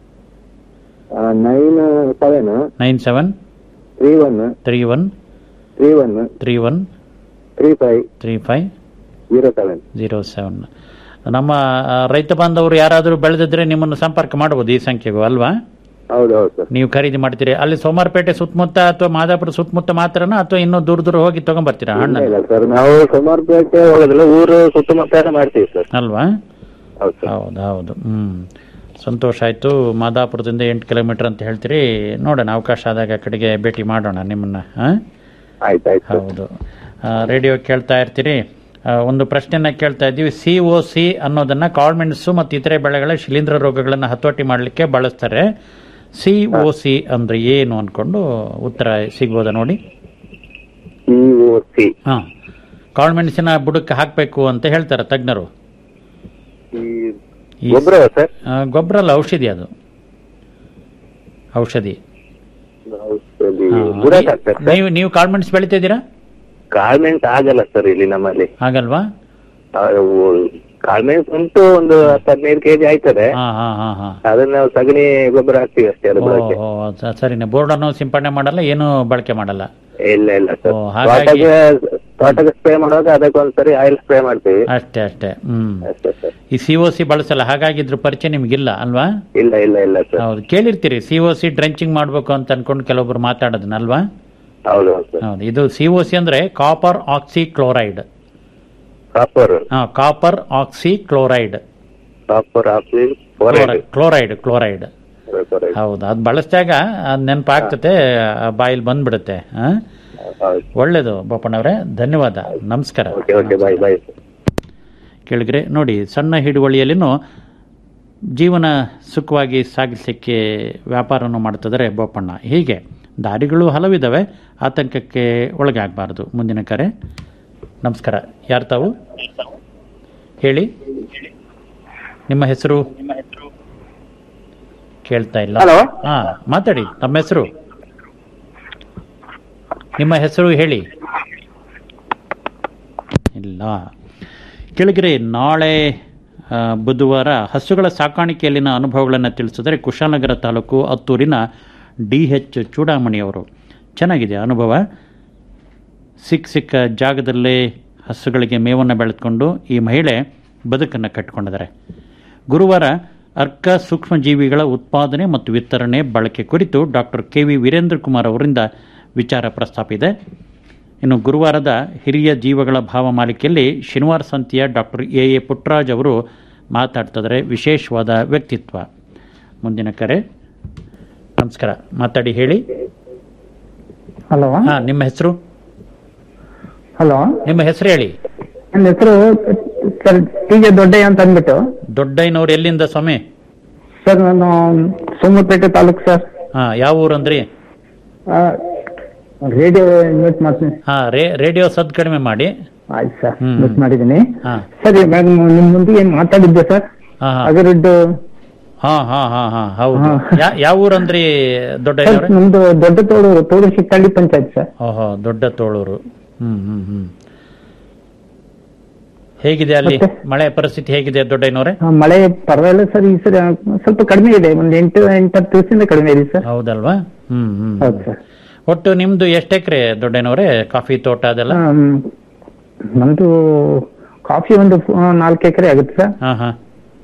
[SPEAKER 5] nine seven
[SPEAKER 4] nine seven
[SPEAKER 5] three one
[SPEAKER 4] three one
[SPEAKER 5] three one
[SPEAKER 4] three one
[SPEAKER 5] three five
[SPEAKER 4] three five
[SPEAKER 5] zero seven
[SPEAKER 4] zero seven ನಮ್ಮ ಆ, ರೈತ ಬಾಂಧವರು ಯಾರಾದರೂ ಬೆಳೆದಿದ್ರೆ ನಿಮ್ಮನ್ನು ಸಂಪರ್ಕ ಮಾಡಬಹುದು ಈ ಸಂಖ್ಯೆಗೂ ಅಲ್ವಾ
[SPEAKER 5] ಹೌದು ಹೌದು ಸರ್
[SPEAKER 4] ನೀವು ಖರೀದಿ ಮಾಡ್ತೀರಿ ಅಲ್ಲಿ ಸೋಮಾರಪೇಟೆ ಸುತ್ತಮುತ್ತ ಅಥವಾ ಮಾದಾಪುರ ಸುತ್ತಮುತ್ತ ಮಾತ್ರನಾ ಅಥವಾ ಇನ್ನೂ ದೂರ ದೂರ ಹೋಗಿ ತಗೊಂಬರ್ತೀರಾ ಹಣ್ಣ
[SPEAKER 5] ಇಲ್ಲ ಸರ್ ನಾವು ಸುಮಾರು ಪೇಟೆ ಹೋಗೋದಿಲ್ಲ ಊರು ಸುತ್ತಮುತ್ತ ಎಲ್ಲ ಮಾಡ್ತೀವಿ ಸರ್
[SPEAKER 4] ಅಲ್ವಾ
[SPEAKER 5] ಹೌದು ಸರ್
[SPEAKER 4] ಹೌದು ಹೌದು ಹ್ಮ್ ಸಂತೋಷ ಆಯ್ತು ಮಾದಾಪುರದಿಂದ ಎಂಟು ಕಿಲೋಮೀಟರ್ ಅಂತ ಹೇಳ್ತೀರಿ ನೋಡೋಣ ಅವಕಾಶ ಆದಾಗ ಆ ಕಡೆಗೆ ಭೇಟಿ ಮಾಡೋಣ ನಿಮ್ಮನ್ನ ಆ?
[SPEAKER 5] ಆಯ್ತು ಆಯ್ತು ಸರ್
[SPEAKER 4] ಹೌದು ಆ, ರೇಡಿಯೋ ಕೇಳ್ತಾ ಇರ್ತೀರಿ ಆ, ಒಂದು ಪ್ರಶ್ನೆನ ಕೇಳ್ತಾ ಇದ್ದೀವಿ ಸಿ ಒ ಸಿ ಅನ್ನೋದನ್ನ ಕಾಳ್ಮೆಣಸು ಮತ್ತು ಇತರೆ ಬೆಳೆಗಳ ಶಿಲೀಂಧ್ರ ರೋಗಗಳನ್ನು ಹತೋಟಿ ಮಾಡಲಿಕ್ಕೆ ಬಳಸ್ತಾರೆ ಸಿ ಒ ಸಿ ಅಂದ್ರೆ ಏನು ಅನ್ಕೊಂಡು ಉತ್ತರ ಸಿಗ್ಬೋದಾ ನೋಡಿ
[SPEAKER 5] ಸಿ ಓ ಸಿ
[SPEAKER 4] ಹಾ ಕಾಳ್ಮೆಣಸಿನ ಬುಡಕ್ಕೆ ಹಾಕಬೇಕು ಅಂತ ಹೇಳ್ತಾರೆ ತಜ್ಞರು ಈ-
[SPEAKER 5] ಗೊಬ್ಬರ ಸರ್
[SPEAKER 4] ಆ, ಗೊಬ್ಬರ ಅಲ್ಲ ಔಷಧಿ ಅದು ಔಷಧಿ
[SPEAKER 5] ಔಷಧಿ
[SPEAKER 4] ಹಾ.
[SPEAKER 5] ಬುಡಕ್ ಹಾಕ್ತಾರೆ ಸರ್
[SPEAKER 4] ನೀವು ನೀವು ಕಾಳ್ಮೆಣಸು ಬೆಳಿತಿದ್ದೀರಾ
[SPEAKER 5] ಕಾಳ್ಮೆಣಸು ಆಗಲ್ಲ ಸರ್ ಇಲ್ಲಿ ನಮ್ಮಲ್ಲಿ
[SPEAKER 4] ಆಗಲ್ವಾ
[SPEAKER 5] ಕಾಳ್ಮೆಣಸು ಉಂಟು ಒಂದು ಹತ್ತು ಹದಿನೈದು ಕೆಜಿ ಆಯ್ತದೆ
[SPEAKER 4] ಹಾ ಹಾ ಹಾ ಹಾ
[SPEAKER 5] ಅದನ್ನ ನಾವು ಸಗಣಿ ಗೊಬ್ಬರ ಹಾಕ್ತೀವಿ ಅಷ್ಟೇ ಅದು ಬುಡಕ್ಕೆ
[SPEAKER 4] ಓ, ಓ, ಸ- ಸರಿನೆ ಬೋರ್ಡನ್ನು ಸಿಂಪಡಣೆ ಮಾಡಲ್ಲ ಏನು ಬಳಕೆ ಮಾಡಲ್ಲ
[SPEAKER 5] ಇಲ್ಲ ಇಲ್ಲ ಸರ್
[SPEAKER 4] ಓ, ಹಾಗಾಗಿ-
[SPEAKER 5] ತೋಟಕ್ಕೆ ತೋಟಕ್ಕೆ ಸ್ಪ್ರೇ ಮಾಡುವಾಗ ಅದಕ್ಕೊಂದ್ಸರಿ ಆಯಿಲ್ ಸ್ಪ್ರೇ ಮಾಡ್ತೀವಿ
[SPEAKER 4] ಅಷ್ಟೇ ಅಷ್ಟೇ ಹ್ಮ್
[SPEAKER 5] ಅಷ್ಟೇ ಸರ್
[SPEAKER 4] ಈ ಸಿ ಒ ಸಿ ಬಳಸಲ್ಲ ಹಾಗಾಗಿ ಇದ್ರ ಪರಿಚಯ ನಿಮ್ಗಿಲ್ಲ ಅಲ್ವಾ
[SPEAKER 5] ಇಲ್ಲ ಇಲ್ಲ ಇಲ್ಲ ಸರ್
[SPEAKER 4] ಹೌದು ಕೇಳಿರ್ತೀರಿ ಸಿ ಒ ಸಿ ಡ್ರೆಂಚಿಂಗ್ ಮಾಡ್ಬೇಕು ಅಂತ ಅನ್ಕೊಂಡು ಕೆಲವೊಬ್ರು ಮಾತಾಡೋದನ್ನ ಅಲ್ವಾ
[SPEAKER 5] ಹೌದು ಹೌದು ಸರ್
[SPEAKER 4] ಹೌದು ಇದು ಸಿ ಒ ಸಿ ಅಂದ್ರೆ ಕಾಪರ್ ಆಕ್ಸಿ ಕ್ಲೋರೈಡ್
[SPEAKER 5] ಕಾಪರ್
[SPEAKER 4] ಹಾ ಕಾಪರ್ ಆಕ್ಸಿ ಕ್ಲೋರೈಡ್
[SPEAKER 5] ಕಾಪರ್ ಹಾಕಿ
[SPEAKER 4] ಕ್ಲೋರೈಡ್ ಕ್ಲೋರೈಡ್ ಹೌದು ಅದು ಬಳಸಿದಾಗ ಅದು ನೆನಪಾಗ್ತತೆ ಬಾಯಲ್ಲಿ ಬಂದ್ಬಿಡುತ್ತೆ ಹಾ
[SPEAKER 5] ಹೌದು
[SPEAKER 4] ಒಳ್ಳೇದು ಬೋಪಣ್ಣವ್ರೆ ಧನ್ಯವಾದ ನಮಸ್ಕಾರ
[SPEAKER 5] ಓಕೆ ಓಕೆ ಬಾಯ್ ಬಾಯ್
[SPEAKER 4] ಕೇಳಿದ್ರೆ ನೋಡಿ ಸಣ್ಣ ಹಿಡುವಳಿಯಲ್ಲಿನೂ ಜೀವನ ಸುಖವಾಗಿ ಸಾಗಿಸಲಿಕ್ಕೆ ವ್ಯಾಪಾರವನ್ನು ಮಾಡ್ತಿದ್ದಾರೆ ಬೋಪಣ್ಣ ಹೀಗೆ ದಾರಿಗಳು ಹಲವಿದ್ದಾವೆ ಆತಂಕಕ್ಕೆ ಒಳಗಾಗಬಾರ್ದು ಮುಂದಿನ ಕರೆ ನಮಸ್ಕಾರ ಯಾರು ತಾವು ಹೇಳಿ ನಿಮ್ಮ ಹೆಸರು ಕೇಳ್ತಾ ಇಲ್ಲ
[SPEAKER 5] Hello?
[SPEAKER 4] ಹಾ ಮಾತಾಡಿ ತಮ್ಮ ಹೆಸರು ನಿಮ್ಮ ಹೆಸರು ಹೇಳಿ ಇಲ್ಲ ಕೆಳಗರೆ ನಾಳೆ ಆ, ಬುಧವಾರ ಹಸುಗಳ ಸಾಕಾಣಿಕೆಯಲ್ಲಿನ ಅನುಭವಗಳನ್ನು ತಿಳಿಸಿದರೆ ಕುಶಾಲನಗರ ತಾಲೂಕು ಹತ್ತೂರಿನ ಡಿ ಎಚ್ ಚೂಡಾಮಣಿಯವರು ಚೆನ್ನಾಗಿದೆ ಅನುಭವ ಸಿಕ್ಕ ಸಿಕ್ಕ ಜಾಗದಲ್ಲೇ ಹಸುಗಳಿಗೆ ಮೇವನ್ನು ಬೆಳೆದುಕೊಂಡು ಈ ಮಹಿಳೆ ಬದುಕನ್ನು ಕಟ್ಟಿಕೊಂಡಿದ್ದಾರೆ ಗುರುವಾರ ಅರ್ಕ ಸೂಕ್ಷ್ಮಜೀವಿಗಳ ಉತ್ಪಾದನೆ ಮತ್ತು ವಿತರಣೆ ಬಳಕೆ ಕುರಿತು doctor K V Veerendra Kumar ಅವರಿಂದ ವಿಚಾರ ಪ್ರಸ್ತಾಪ ಇದೆ ಇನ್ನು ಗುರುವಾರದ ಹಿರಿಯ ಜೀವಗಳ ಭಾವ ಮಾಲಿಕೆಯಲ್ಲಿ ಶನಿವಾರ ಸಂತೆಯ ಡಾಕ್ಟರ್ ಎ ಎ ಪುಟ್ಟರಾಜ್ ಅವರು ಮಾತಾಡ್ತಿದ್ದಾರೆ ವಿಶೇಷವಾದ ವ್ಯಕ್ತಿತ್ವ ಮುಂದಿನ ಕರೆ ನಮಸ್ಕಾರ ಮಾತಾಡಿ ಹೇಳಿ
[SPEAKER 8] ಹಲೋ
[SPEAKER 4] ಹಾ ನಿಮ್ಮ ಹೆಸರು
[SPEAKER 8] ಹಲೋ
[SPEAKER 4] ನಿಮ್ಮ ಹೆಸರು ಹೇಳಿ
[SPEAKER 8] ನನ್ನ ಹೆಸರು ಸರ್ ಟಿ ಜೆ ದೊಡ್ಡಯ್ಯ ಅಂತ ಅಂದ್ಬಿಟ್ಟು
[SPEAKER 4] ದೊಡ್ಡಯ್ಯನವ್ರು ಎಲ್ಲಿಂದ ಸ್ವಾಮಿ
[SPEAKER 8] ಸರ್ ನಾನು ಸೋಮಪೇಟೆ ತಾಲೂಕು ಸರ್
[SPEAKER 4] ಹಾ ಯಾವ ಊರಂದ್ರಿ
[SPEAKER 8] ರೇಡಿಯೋ ಮ್ಯೂಟ್ ಮಾಡ್ತೀನಿ
[SPEAKER 4] ಹಾ ರೇ ರೇಡಿಯೋ ಸದ್ ಕಡಿಮೆ ಮಾಡಿ
[SPEAKER 8] ಆಯ್ತು ಸರ್
[SPEAKER 4] ಹ್ಮ್.
[SPEAKER 8] ಮ್ಯೂಟ್ ಮಾಡಿದ್ದೀನಿ
[SPEAKER 4] ಹಾ
[SPEAKER 8] ಸರ್ ಇವಾಗ ನಿಮ್ ಮುಂದೆ ಮಾತಾಡಿದ್ದೆ ಸರ್
[SPEAKER 4] ಹಾ ಹಾ
[SPEAKER 8] ಅದರದ್ದು
[SPEAKER 4] ಹಾ ಹಾ ಹಾ ಹಾ ಹೌದು
[SPEAKER 8] ಹಾ.
[SPEAKER 4] ಯಾ- ಯಾವ ಊರಂದ್ರಿ
[SPEAKER 8] ಸರ್
[SPEAKER 4] ದೊಡ್ಡಯ್ಯನವ್ರೆ
[SPEAKER 8] ನಮ್ದು ದೊಡ್ಡ ತೋಳೂರು ತೋಡು ಶಿಟ್ಟಳ್ಳಿ ಪಂಚಾಯತ್ ಸರ್
[SPEAKER 4] ಓಹೋ ದೊಡ್ಡ ತೋಳೂರು ಹ್ಮ್ ಹ್ಮ್ ಹ್ಮ್ ಹೇಗಿದೆ ಅಲ್ಲಿ
[SPEAKER 8] ಮತ್ತೆ?
[SPEAKER 4] ಮಳೆ ಪರಿಸ್ಥಿತಿ ಹೇಗಿದೆ ದೊಡ್ಡಯ್ಯನವ್ರೆ
[SPEAKER 8] ಆ, ಮಳೆ ಪರವಾಗಿಲ್ಲ ಸರ್ ಈ ಸರಿ ಸ್ವಲ್ಪ ಕಡಿಮೆ ಇದೆ ಒಂದು ಎಂಟು ಎಂಟತ್ತು ದಿವಸದಿಂದ ಕಡಿಮೆ ಇದೆ ಸರ್
[SPEAKER 4] ಹೌದಲ್ವಾ ಹ್ಮ್ ಹ್ಮ್
[SPEAKER 8] ಹೌದು ಸರ್
[SPEAKER 4] ಒಟ್ಟು ನಿಮ್ದು ಎಷ್ಟು ಎಕರೆ ದೊಡ್ಡಯ್ಯನವ್ರೆ ಕಾಫಿ ತೋಟ ಅದೆಲ್ಲ
[SPEAKER 8] ಆಮ್, ನಮ್ದು ಕಾಫಿ ಒಂದು ಫು- ನಾಲ್ಕು ಎಕರೆ ಆಗುತ್ತೆ ಸರ್
[SPEAKER 4] ಹಾ ಹಾ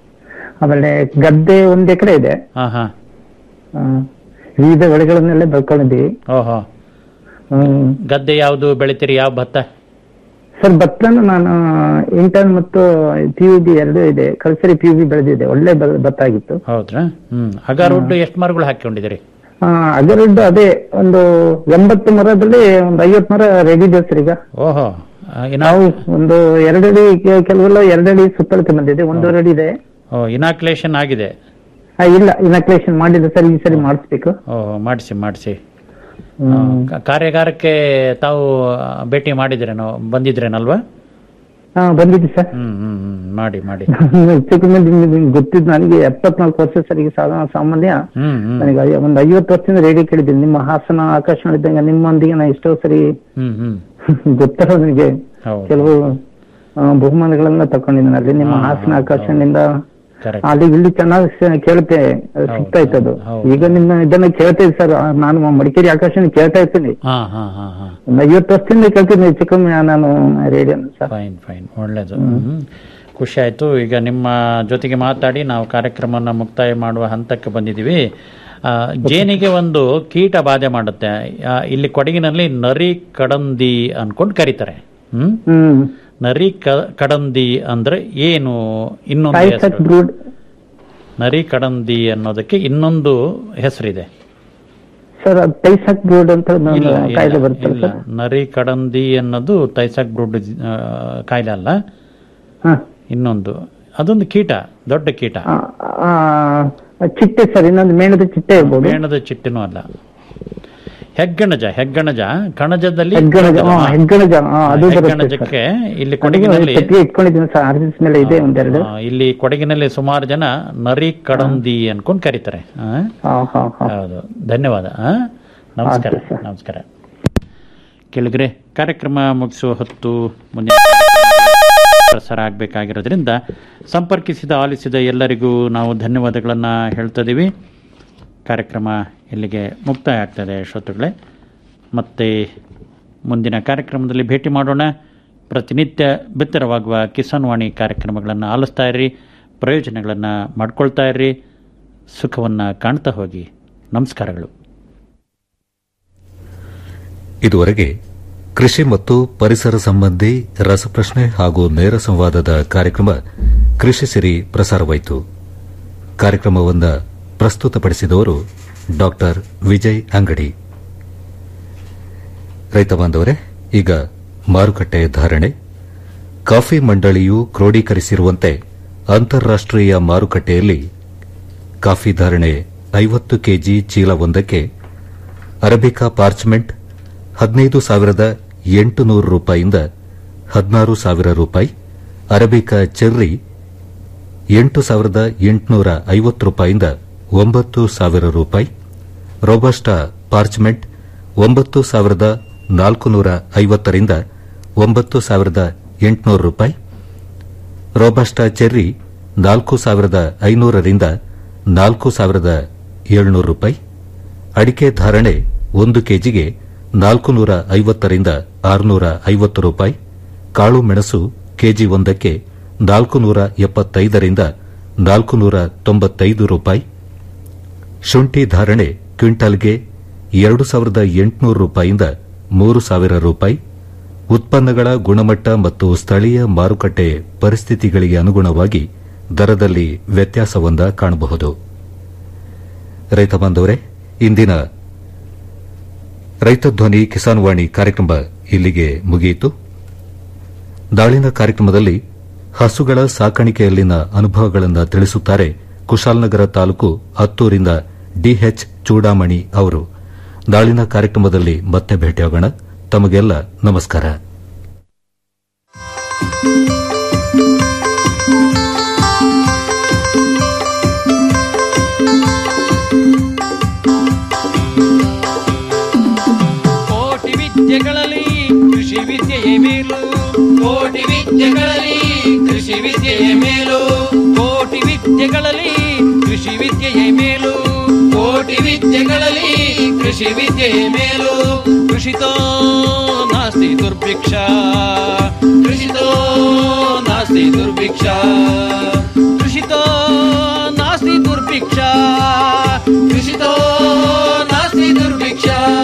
[SPEAKER 8] ಆಮೇಲೆ ಗದ್ದೆ ಒಂದ್ ಎಕರೆ ಇದೆ
[SPEAKER 4] ಹಾ ಹಾ
[SPEAKER 8] ಆ, ವಿವಿಧ ಬೆಳೆಗಳನ್ನೆಲ್ಲ ಬೆಳ್ಕೊಂಡಿದ್ದೀವಿ
[SPEAKER 4] ಓಹೋ
[SPEAKER 8] ಹ್ಮ್.
[SPEAKER 4] ಗದ್ದೆ ಯಾವ್ದು ಬೆಳಿತೀರಿ ಯಾವ ಭತ್ತ
[SPEAKER 8] ಸರ್ ಭತ್ತನ ನಾನು ಇಂಟರ್ನ್ ಮತ್ತು ಪಿ ಯು ಬಿ ಎರಡೂ ಇದೆ ಕಲ್ಸರಿ ಪಿ ಯು ಬಿ ಬೆಳೆದಿದೆ ಒಳ್ಳೆ ಬ- ಭತ್ತ ಆಗಿತ್ತು
[SPEAKER 4] ಹೌದ್ರಾ ಹ್ಮ್ ಹಗಾರುಡ್ಡು ಎಷ್ಟು ಮರಗಳು ಹಾಕೊಂಡಿದ್ದೀರಿ
[SPEAKER 8] ಆ, ಅದರದ್ದು ಅದೇ ಒಂದು ಎಂಬತ್ತು ಮರದಲ್ಲಿ ಒಂದು ಐವತ್ತು ಮರ ರೆಡಿ ಇದೆ ಸರ್ ಈಗ
[SPEAKER 4] ಓಹೋ ಆ, ಇನ್ನ
[SPEAKER 8] ನಾವು ಒಂದು ಎರಡಡಿ ಕೆ- ಕೆಲವೆಲ್ಲ ಎರಡಡಿ ಸುತ್ತಳತೆ ಬಂದಿದೆ ಒಂದೂವರೆ ಅಡಿ ಇದೆ
[SPEAKER 4] ಓ ಇನಾಕ್ಯುಲೇಷನ್ ಆಗಿದೆ
[SPEAKER 8] ಆ, ಇಲ್ಲ ಇನಾಕ್ಲೇಷನ್ ಮಾಡಿದೆ ಸರ್ ಈ ಸರಿ ಮಾಡಿಸ್ಬೇಕು
[SPEAKER 4] ಓಹೋ ಮಾಡಿಸಿ ಮಾಡಿಸಿ
[SPEAKER 8] ಹ್ಮ್.
[SPEAKER 4] ಕಾರ್ಯಾಗಾರಕ್ಕೆ ತಾವು ಆ, ಭೇಟಿ ಮಾಡಿದ್ರೇನೋ ಬಂದಿದ್ರೇನಲ್ವಾ
[SPEAKER 8] ಹಾ ಬಂದಿದೆ ಸರ್
[SPEAKER 4] ಹ್ಮ್ ಹ್ಮ್ ಹ್ಮ್ ಮಾಡಿ ಮಾಡಿ
[SPEAKER 8] ಚಿಕ್ಕಮಂದಿ ಗೊತ್ತಿದ್ದು ನನಗೆ ಎಪ್ಪತ್ನಾಲ್ಕು ವರ್ಷ ಸರ್ ಈಗ ಸಾಧಾರಣ ಸಾಮಾನ್ಯ
[SPEAKER 4] ಹ್ಮ್ ಹ್ಮ್
[SPEAKER 8] ನನಗೆ ಐ- ಒಂದು ಐವತ್ತು ವರ್ಷದಿಂದ ರೇಡಿಯೋ ಕೇಳಿದ್ದೀನಿ ನಿಮ್ಮ ಹಾಸನ ಆಕಾಶವಾಣಿ ಇದ್ದಂಗೆ ನಿಮ್ಮೊಂದಿಗೆ ನಾನು ಎಷ್ಟೋ ಸರಿ
[SPEAKER 4] ಹ್ಮ್ ಹ್ಮ್
[SPEAKER 8] ಗೊತ್ತಿರೋ ನನಗೆ
[SPEAKER 4] ಹೌದು
[SPEAKER 8] ಕೆಲವು ಆ, ಬಹುಮಾನಗಳನ್ನ ತಕೊಂಡಿದ್ದೀನಿ ಅಲ್ಲಿ ನಿಮ್ಮ
[SPEAKER 4] ಹಾ,
[SPEAKER 8] ಹಾಸನ
[SPEAKER 4] ಹೌದು,
[SPEAKER 8] ಆಕಾಶವಾಣಿಯಿಂದ
[SPEAKER 4] ಕರೆಕ್ಟ್
[SPEAKER 8] ಅಲ್ಲಿ ಇಲ್ಲಿ ಚೆನ್ನಾಗಿ ಸ- ಕೇಳುತ್ತೆ ಅದು ಸಿಗ್ತಾ ಇತ್ತು ಅದು
[SPEAKER 4] ಹೌದು.
[SPEAKER 8] ಈಗ ನಿಮ್ಮ ಇದನ್ನ ಕೇಳ್ತಾ ಇದ್ದೆ ಸರ್ ನಾನು ಮಡಿಕೇರಿ ಆಕಾಶವಾಣಿ ಕೇಳ್ತಾ ಇರ್ತೀನಿ
[SPEAKER 4] ಹಾ ಹಾ ಹಾ ಹಾ
[SPEAKER 8] ಒಂದು ಐವತ್ತು ವರ್ಷದಿಂದ ಕೇಳ್ತೀನಿ ಚಿಕ್ಕಮ್ಮಿ ನಾನು ರೇಡಿಯೋ ಸರ್
[SPEAKER 4] ಫೈನ್ ಫೈನ್ ಒಳ್ಳೇದು ಹ್ಮ್. ಖುಷಿ ಆಯ್ತು ಈಗ ನಿಮ್ಮ ಜೊತೆಗೆ ಮಾತಾಡಿ ನಾವು ಕಾರ್ಯಕ್ರಮವನ್ನು ಮುಕ್ತಾಯ ಮಾಡುವ ಹಂತಕ್ಕೆ ಬಂದಿದ್ದೀವಿ ಆ, ಜೇನಿಗೆ ಒಂದು ಕೀಟ ಬಾಧೆ ಮಾಡುತ್ತೆ ಆ, ಇಲ್ಲಿ ಕೊಡಗಿನಲ್ಲಿ ನರಿ ಕಡಂದಿ ಅನ್ಕೊಂಡು ಕರೀತಾರೆ ಹ್ಮ್
[SPEAKER 8] ಹ್ಮ್
[SPEAKER 4] ನರಿ ಕ- ಕಡಂದಿ ಅಂದ್ರೆ ಏನು ಇನ್ನೊಂದು
[SPEAKER 8] ಟೈಸಕ್
[SPEAKER 4] ಹೆಸರು
[SPEAKER 8] ಬ್ರೂಡ್
[SPEAKER 4] ನರಿ ಕಡಂದಿ ಅನ್ನೋದಕ್ಕೆ ಇನ್ನೊಂದು ಹೆಸರಿದೆ
[SPEAKER 8] ಸರ್ ಅದು ಟೈಸಕ್ ಬ್ರೂಡ್ ಅಂತ ಒಂದು
[SPEAKER 4] ಇಲ್ಲ
[SPEAKER 8] ಕಾಯಿಲೆ
[SPEAKER 4] ಇಲ್ಲ,
[SPEAKER 8] ಬರ್ತಲ್ಲ
[SPEAKER 4] ಇಲ್ಲ
[SPEAKER 8] ಸರ್
[SPEAKER 4] ನರಿ ಕಡಂದಿ ಅನ್ನೋದು ತೈಸಾಕ್ ಬ್ರೂಡ್ ಆ, ಕಾಯಿಲೆ ಅಲ್ಲ
[SPEAKER 8] ಹಾ
[SPEAKER 4] ಇನ್ನೊಂದು ಅದೊಂದು ಕೀಟ ದೊಡ್ಡ ಕೀಟ
[SPEAKER 8] ಆ, ಆ, ಚಿಟ್ಟೆ ಸರ್ ಇನ್ನೊಂದು ಮೇಣದ ಚಿಟ್ಟೆ ಇರ್ಬೋದು
[SPEAKER 4] ಮೇಣದ ಚಿಟ್ಟೆನೂ ಅಲ್ಲ ಹೆಗ್ಗಣಜ ಹೆಗ್ಗಣಜ ಕಣಜದಲ್ಲಿ
[SPEAKER 8] ಹೆಗ್ಗಣಜ ಹಾ, ಹೆಗ್ಗಣಜ ಹಾ, ಅದು ಬರುತ್ತೆ ಸರ್.
[SPEAKER 4] ಹೆಗ್ಗಣಜಕ್ಕೆ ಇಲ್ಲಿ ಕೊಡಗಿನಲ್ಲಿ
[SPEAKER 8] ಪೆಟ್ಟಿಗೆ ಇಟ್ಕೊಂಡಿದ್ದೀನಿ ಸರ್ ಆರ್ ದಿವಸ ಮೇಲೆ ಇದೆ ಒಂದೆರಡು
[SPEAKER 4] ಆ, ಇಲ್ಲಿ ಕೊಡಗಿನಲ್ಲಿ ಸುಮಾರು ಜನ ನರಿ ಕಡಂದಿ ಅನ್ಕೊಂಡ್ ಕರೀತಾರೆ ಆ?
[SPEAKER 8] ಹಾ ಹಾ ಹಾ
[SPEAKER 4] ಹೌದು ಧನ್ಯವಾದ ಆ? ನಮಸ್ಕಾರ
[SPEAKER 8] ಆಯ್ತು ಸರ್.
[SPEAKER 4] ನಮಸ್ಕಾರ ಕೆಳಗರೆ ಕಾರ್ಯಕ್ರಮ ಮುಗಿಸುವ ಹೊತ್ತು ಮುಂದಿನ ಪ್ರಸಾರ ಆಗಬೇಕಾಗಿರೋದ್ರಿಂದ ಸಂಪರ್ಕಿಸಿದ ಆಲಿಸಿದ ಎಲ್ಲರಿಗೂ ನಾವು ಧನ್ಯವಾದಗಳನ್ನು ಹೇಳ್ತಿದ್ದೀವಿ ಕಾರ್ಯಕ್ರಮ ಇಲ್ಲಿಗೆ ಮುಕ್ತಾಯ ಆಗ್ತದೆ ಶ್ರೋತೃಗಳೇ ಮತ್ತೆ ಮುಂದಿನ ಕಾರ್ಯಕ್ರಮದಲ್ಲಿ ಭೇಟಿ ಮಾಡೋಣ ಪ್ರತಿನಿತ್ಯ ಬಿತ್ತರವಾಗುವ ಕಿಸಾನ್ ವಾಣಿ ಕಾರ್ಯಕ್ರಮಗಳನ್ನು ಆಲಿಸ್ತಾ ಇರ್ರಿ ಪ್ರಯೋಜನಗಳನ್ನು ಮಾಡ್ಕೊಳ್ತಾ ಇರ್ರಿ ಸುಖವನ್ನು ಕಾಣ್ತಾ ಹೋಗಿ ನಮಸ್ಕಾರಗಳು
[SPEAKER 1] ಇದುವರೆಗೆ ಕೃಷಿ ಮತ್ತು ಪರಿಸರ ಸಂಬಂಧಿ ರಸಪ್ರಶ್ನೆ ಹಾಗೂ ನೇರ ಸಂವಾದದ ಕಾರ್ಯಕ್ರಮ ಕೃಷಿ ಸಿರಿ ಪ್ರಸಾರವಾಯಿತು ಕಾರ್ಯಕ್ರಮವನ್ನು ಪ್ರಸ್ತುತಪಡಿಸಿದವರು ಡಾಕ್ಟರ್ ವಿಜಯ್ ಅಂಗಡಿ ರೈತ ಬಾಂಧವರೇ ಈಗ ಮಾರುಕಟ್ಟೆ ಧಾರಣೆ ಕಾಫಿ ಮಂಡಳಿಯು ಕ್ರೋಢೀಕರಿಸಿರುವಂತೆ ಅಂತಾರಾಷ್ಟೀಯ ಮಾರುಕಟ್ಟೆಯಲ್ಲಿ ಕಾಫಿ ಧಾರಣೆ ಐವತ್ತು ಕೆಜಿ ಚೀಲವೊಂದಕ್ಕೆ ಅರಬಿಕಾ ಪಾರ್ಚ್ಮೆಂಟ್ ಹದಿನೈದು ಸಾವಿರದ ಎಂಟುನೂರು ರೂಪಾಯಿಯಿಂದ ಹದಿನಾರು ಸಾವಿರ ರೂಪಾಯಿ ಅರಬಿಕಾ ಚೆರ್ರಿ ಎಂಟು ಸಾವಿರದ ಎಂಟುನೂರ ಐವತ್ತು ರೂಪಾಯಿಯಿಂದ ಒಂಬತ್ತು ಸಾವಿರ ರೂಪಾಯಿ ರೋಬಸ್ಟಾ ಪಾರ್ಚ್ಮೆಂಟ್ ಒಂಬತ್ತು ಸಾವಿರದ ನಾಲ್ಕುನೂರ ಐವತ್ತರಿಂದ ಒಂಬತ್ತು ಸಾವಿರದ ಎಂಟುನೂರು ರೂಪಾಯಿ ರೋಬಸ್ಟಾ ಚೆರ್ರಿ ನಾಲ್ಕು ಸಾವಿರದ ಐನೂರರಿಂದ ನಾಲ್ಕು ಸಾವಿರದ ಏಳ್ನೂರು ರೂಪಾಯಿ ಅಡಿಕೆ ಧಾರಣೆ ಒಂದು ಕೆಜಿಗೆ ನಾಲ್ಕು ನೂರ ಐವತ್ತರಿಂದ ಆರುನೂರ ಐವತ್ತು ರೂಪಾಯಿ ಕಾಳು ಮೆಣಸು ಕೆಜಿ ಒಂದಕ್ಕೆ ನಾಲ್ಕು ನೂರ ಎಪ್ಪತ್ತೈದರಿಂದ ನಾಲ್ಕು ನೂರ ತೊಂಬತ್ತೈದು ರೂಪಾಯಿ ಶುಂಠಿ ಧಾರಣೆ ಕ್ವಿಂಟಾಲ್ಗೆ ಎರಡು ಸಾವಿರದ ಎಂಟುನೂರು ರೂಪಾಯಿಯಿಂದ ಮೂರು ಸಾವಿರ ರೂಪಾಯಿ ಉತ್ಪನ್ನಗಳ ಗುಣಮಟ್ಟ ಮತ್ತು ಸ್ಥಳೀಯ ಮಾರುಕಟ್ಟೆ ಪರಿಸ್ಥಿತಿಗಳಿಗೆ ಅನುಗುಣವಾಗಿ ದರದಲ್ಲಿ ವ್ಯತ್ಯಾಸವೊಂದ ಕಾಣಬಹುದು ರೈತ ಬಾಂಧವರೇ ಇಂದಿನ ರೈತ ಧ್ವನಿ ಕಿಸಾನ್ ವಾಣಿ ಕಾರ್ಯಕ್ರಮ ಇಲ್ಲಿಗೆ ಮುಗಿಯಿತು ನಾಳಿನ ಕಾರ್ಯಕ್ರಮದಲ್ಲಿ ಹಸುಗಳ ಸಾಕಾಣಿಕೆಯಲ್ಲಿನ ಅನುಭವಗಳನ್ನು ತಿಳಿಸುತ್ತಾರೆ ಕುಶಾಲನಗರ ತಾಲೂಕು ಹತ್ತೂರಿಂದ ಡಿಎಚ್ ಚೂಡಾಮಣಿ ಅವರು ನಾಳಿನ ಕಾರ್ಯಕ್ರಮದಲ್ಲಿ ಮತ್ತೆ ಭೇಟಿಯಾಗೋಣ ತಮಗೆಲ್ಲ ನಮಸ್ಕಾರ
[SPEAKER 2] ಕೋಟಿ ವಿದ್ಯೆಗಳಲ್ಲಿ ಕೃಷಿ ವಿದ್ಯೆಯೇ ಮೇಲು
[SPEAKER 3] ಕೋಟಿ ವಿದ್ಯೆಗಳಲ್ಲಿ ಕೃಷಿ ವಿದ್ಯೆಯ ಮೇಲು
[SPEAKER 2] ಕೋಟಿ ವಿದ್ಯೆಗಳಲ್ಲಿ ಕೃಷಿ ವಿದ್ಯೆಯೇ ಮೇಲು
[SPEAKER 3] ಕೋಟಿ ವಿದ್ಯೆಗಳಲ್ಲಿ ಕೃಷಿ ವಿದ್ಯೆಯ ಮೇಲು
[SPEAKER 2] ಕೃಷಿತೋ ನಾಸ್ತಿ ದುರ್ಭಿಕ್ಷ
[SPEAKER 3] ಕೃಷಿತೋ ನಾಸ್ತಿ ದುರ್ಭಿಕ್ಷ
[SPEAKER 2] ಕೃಷಿತೋ ನಾಸ್ತಿ ದುರ್ಭಿಕ್ಷ
[SPEAKER 3] ಕೃಷಿತೋ ನಾಸ್ತಿ ದುರ್ಭಿಕ್ಷ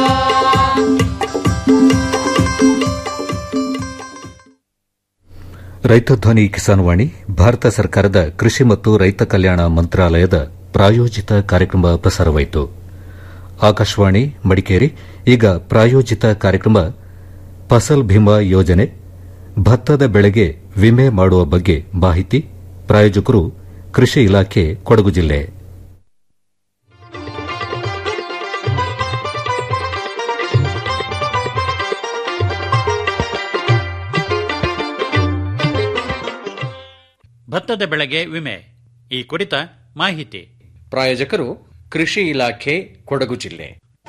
[SPEAKER 1] ರೈತ ಧ್ವನಿ ಕಿಸಾನ್ ವಾಣಿ ಭಾರತ ಸರ್ಕಾರದ ಕೃಷಿ ಮತ್ತು ರೈತ ಕಲ್ಯಾಣ ಮಂತ್ರಾಲಯದ ಪ್ರಾಯೋಜಿತ ಕಾರ್ಯಕ್ರಮ ಪ್ರಸಾರವಾಯಿತು ಆಕಾಶವಾಣಿ ಮಡಿಕೇರಿ ಈಗ ಪ್ರಾಯೋಜಿತ ಕಾರ್ಯಕ್ರಮ ಫಸಲ್ ಭೀಮಾ ಯೋಜನೆ ಭತ್ತದ ಬೆಳೆಗೆ ವಿಮೆ ಮಾಡುವ ಬಗ್ಗೆ ಮಾಹಿತಿ ಪ್ರಾಯೋಜಕರು ಕೃಷಿ ಇಲಾಖೆ ಕೊಡಗು ಜಿಲ್ಲೆ
[SPEAKER 4] ಭತ್ತದ ಬೆಳೆಗೆ ವಿಮೆ ಈ ಕುರಿತ ಮಾಹಿತಿ
[SPEAKER 9] ಪ್ರಾಯೋಜಕರು ಕೃಷಿ ಇಲಾಖೆ ಕೊಡಗು ಜಿಲ್ಲೆ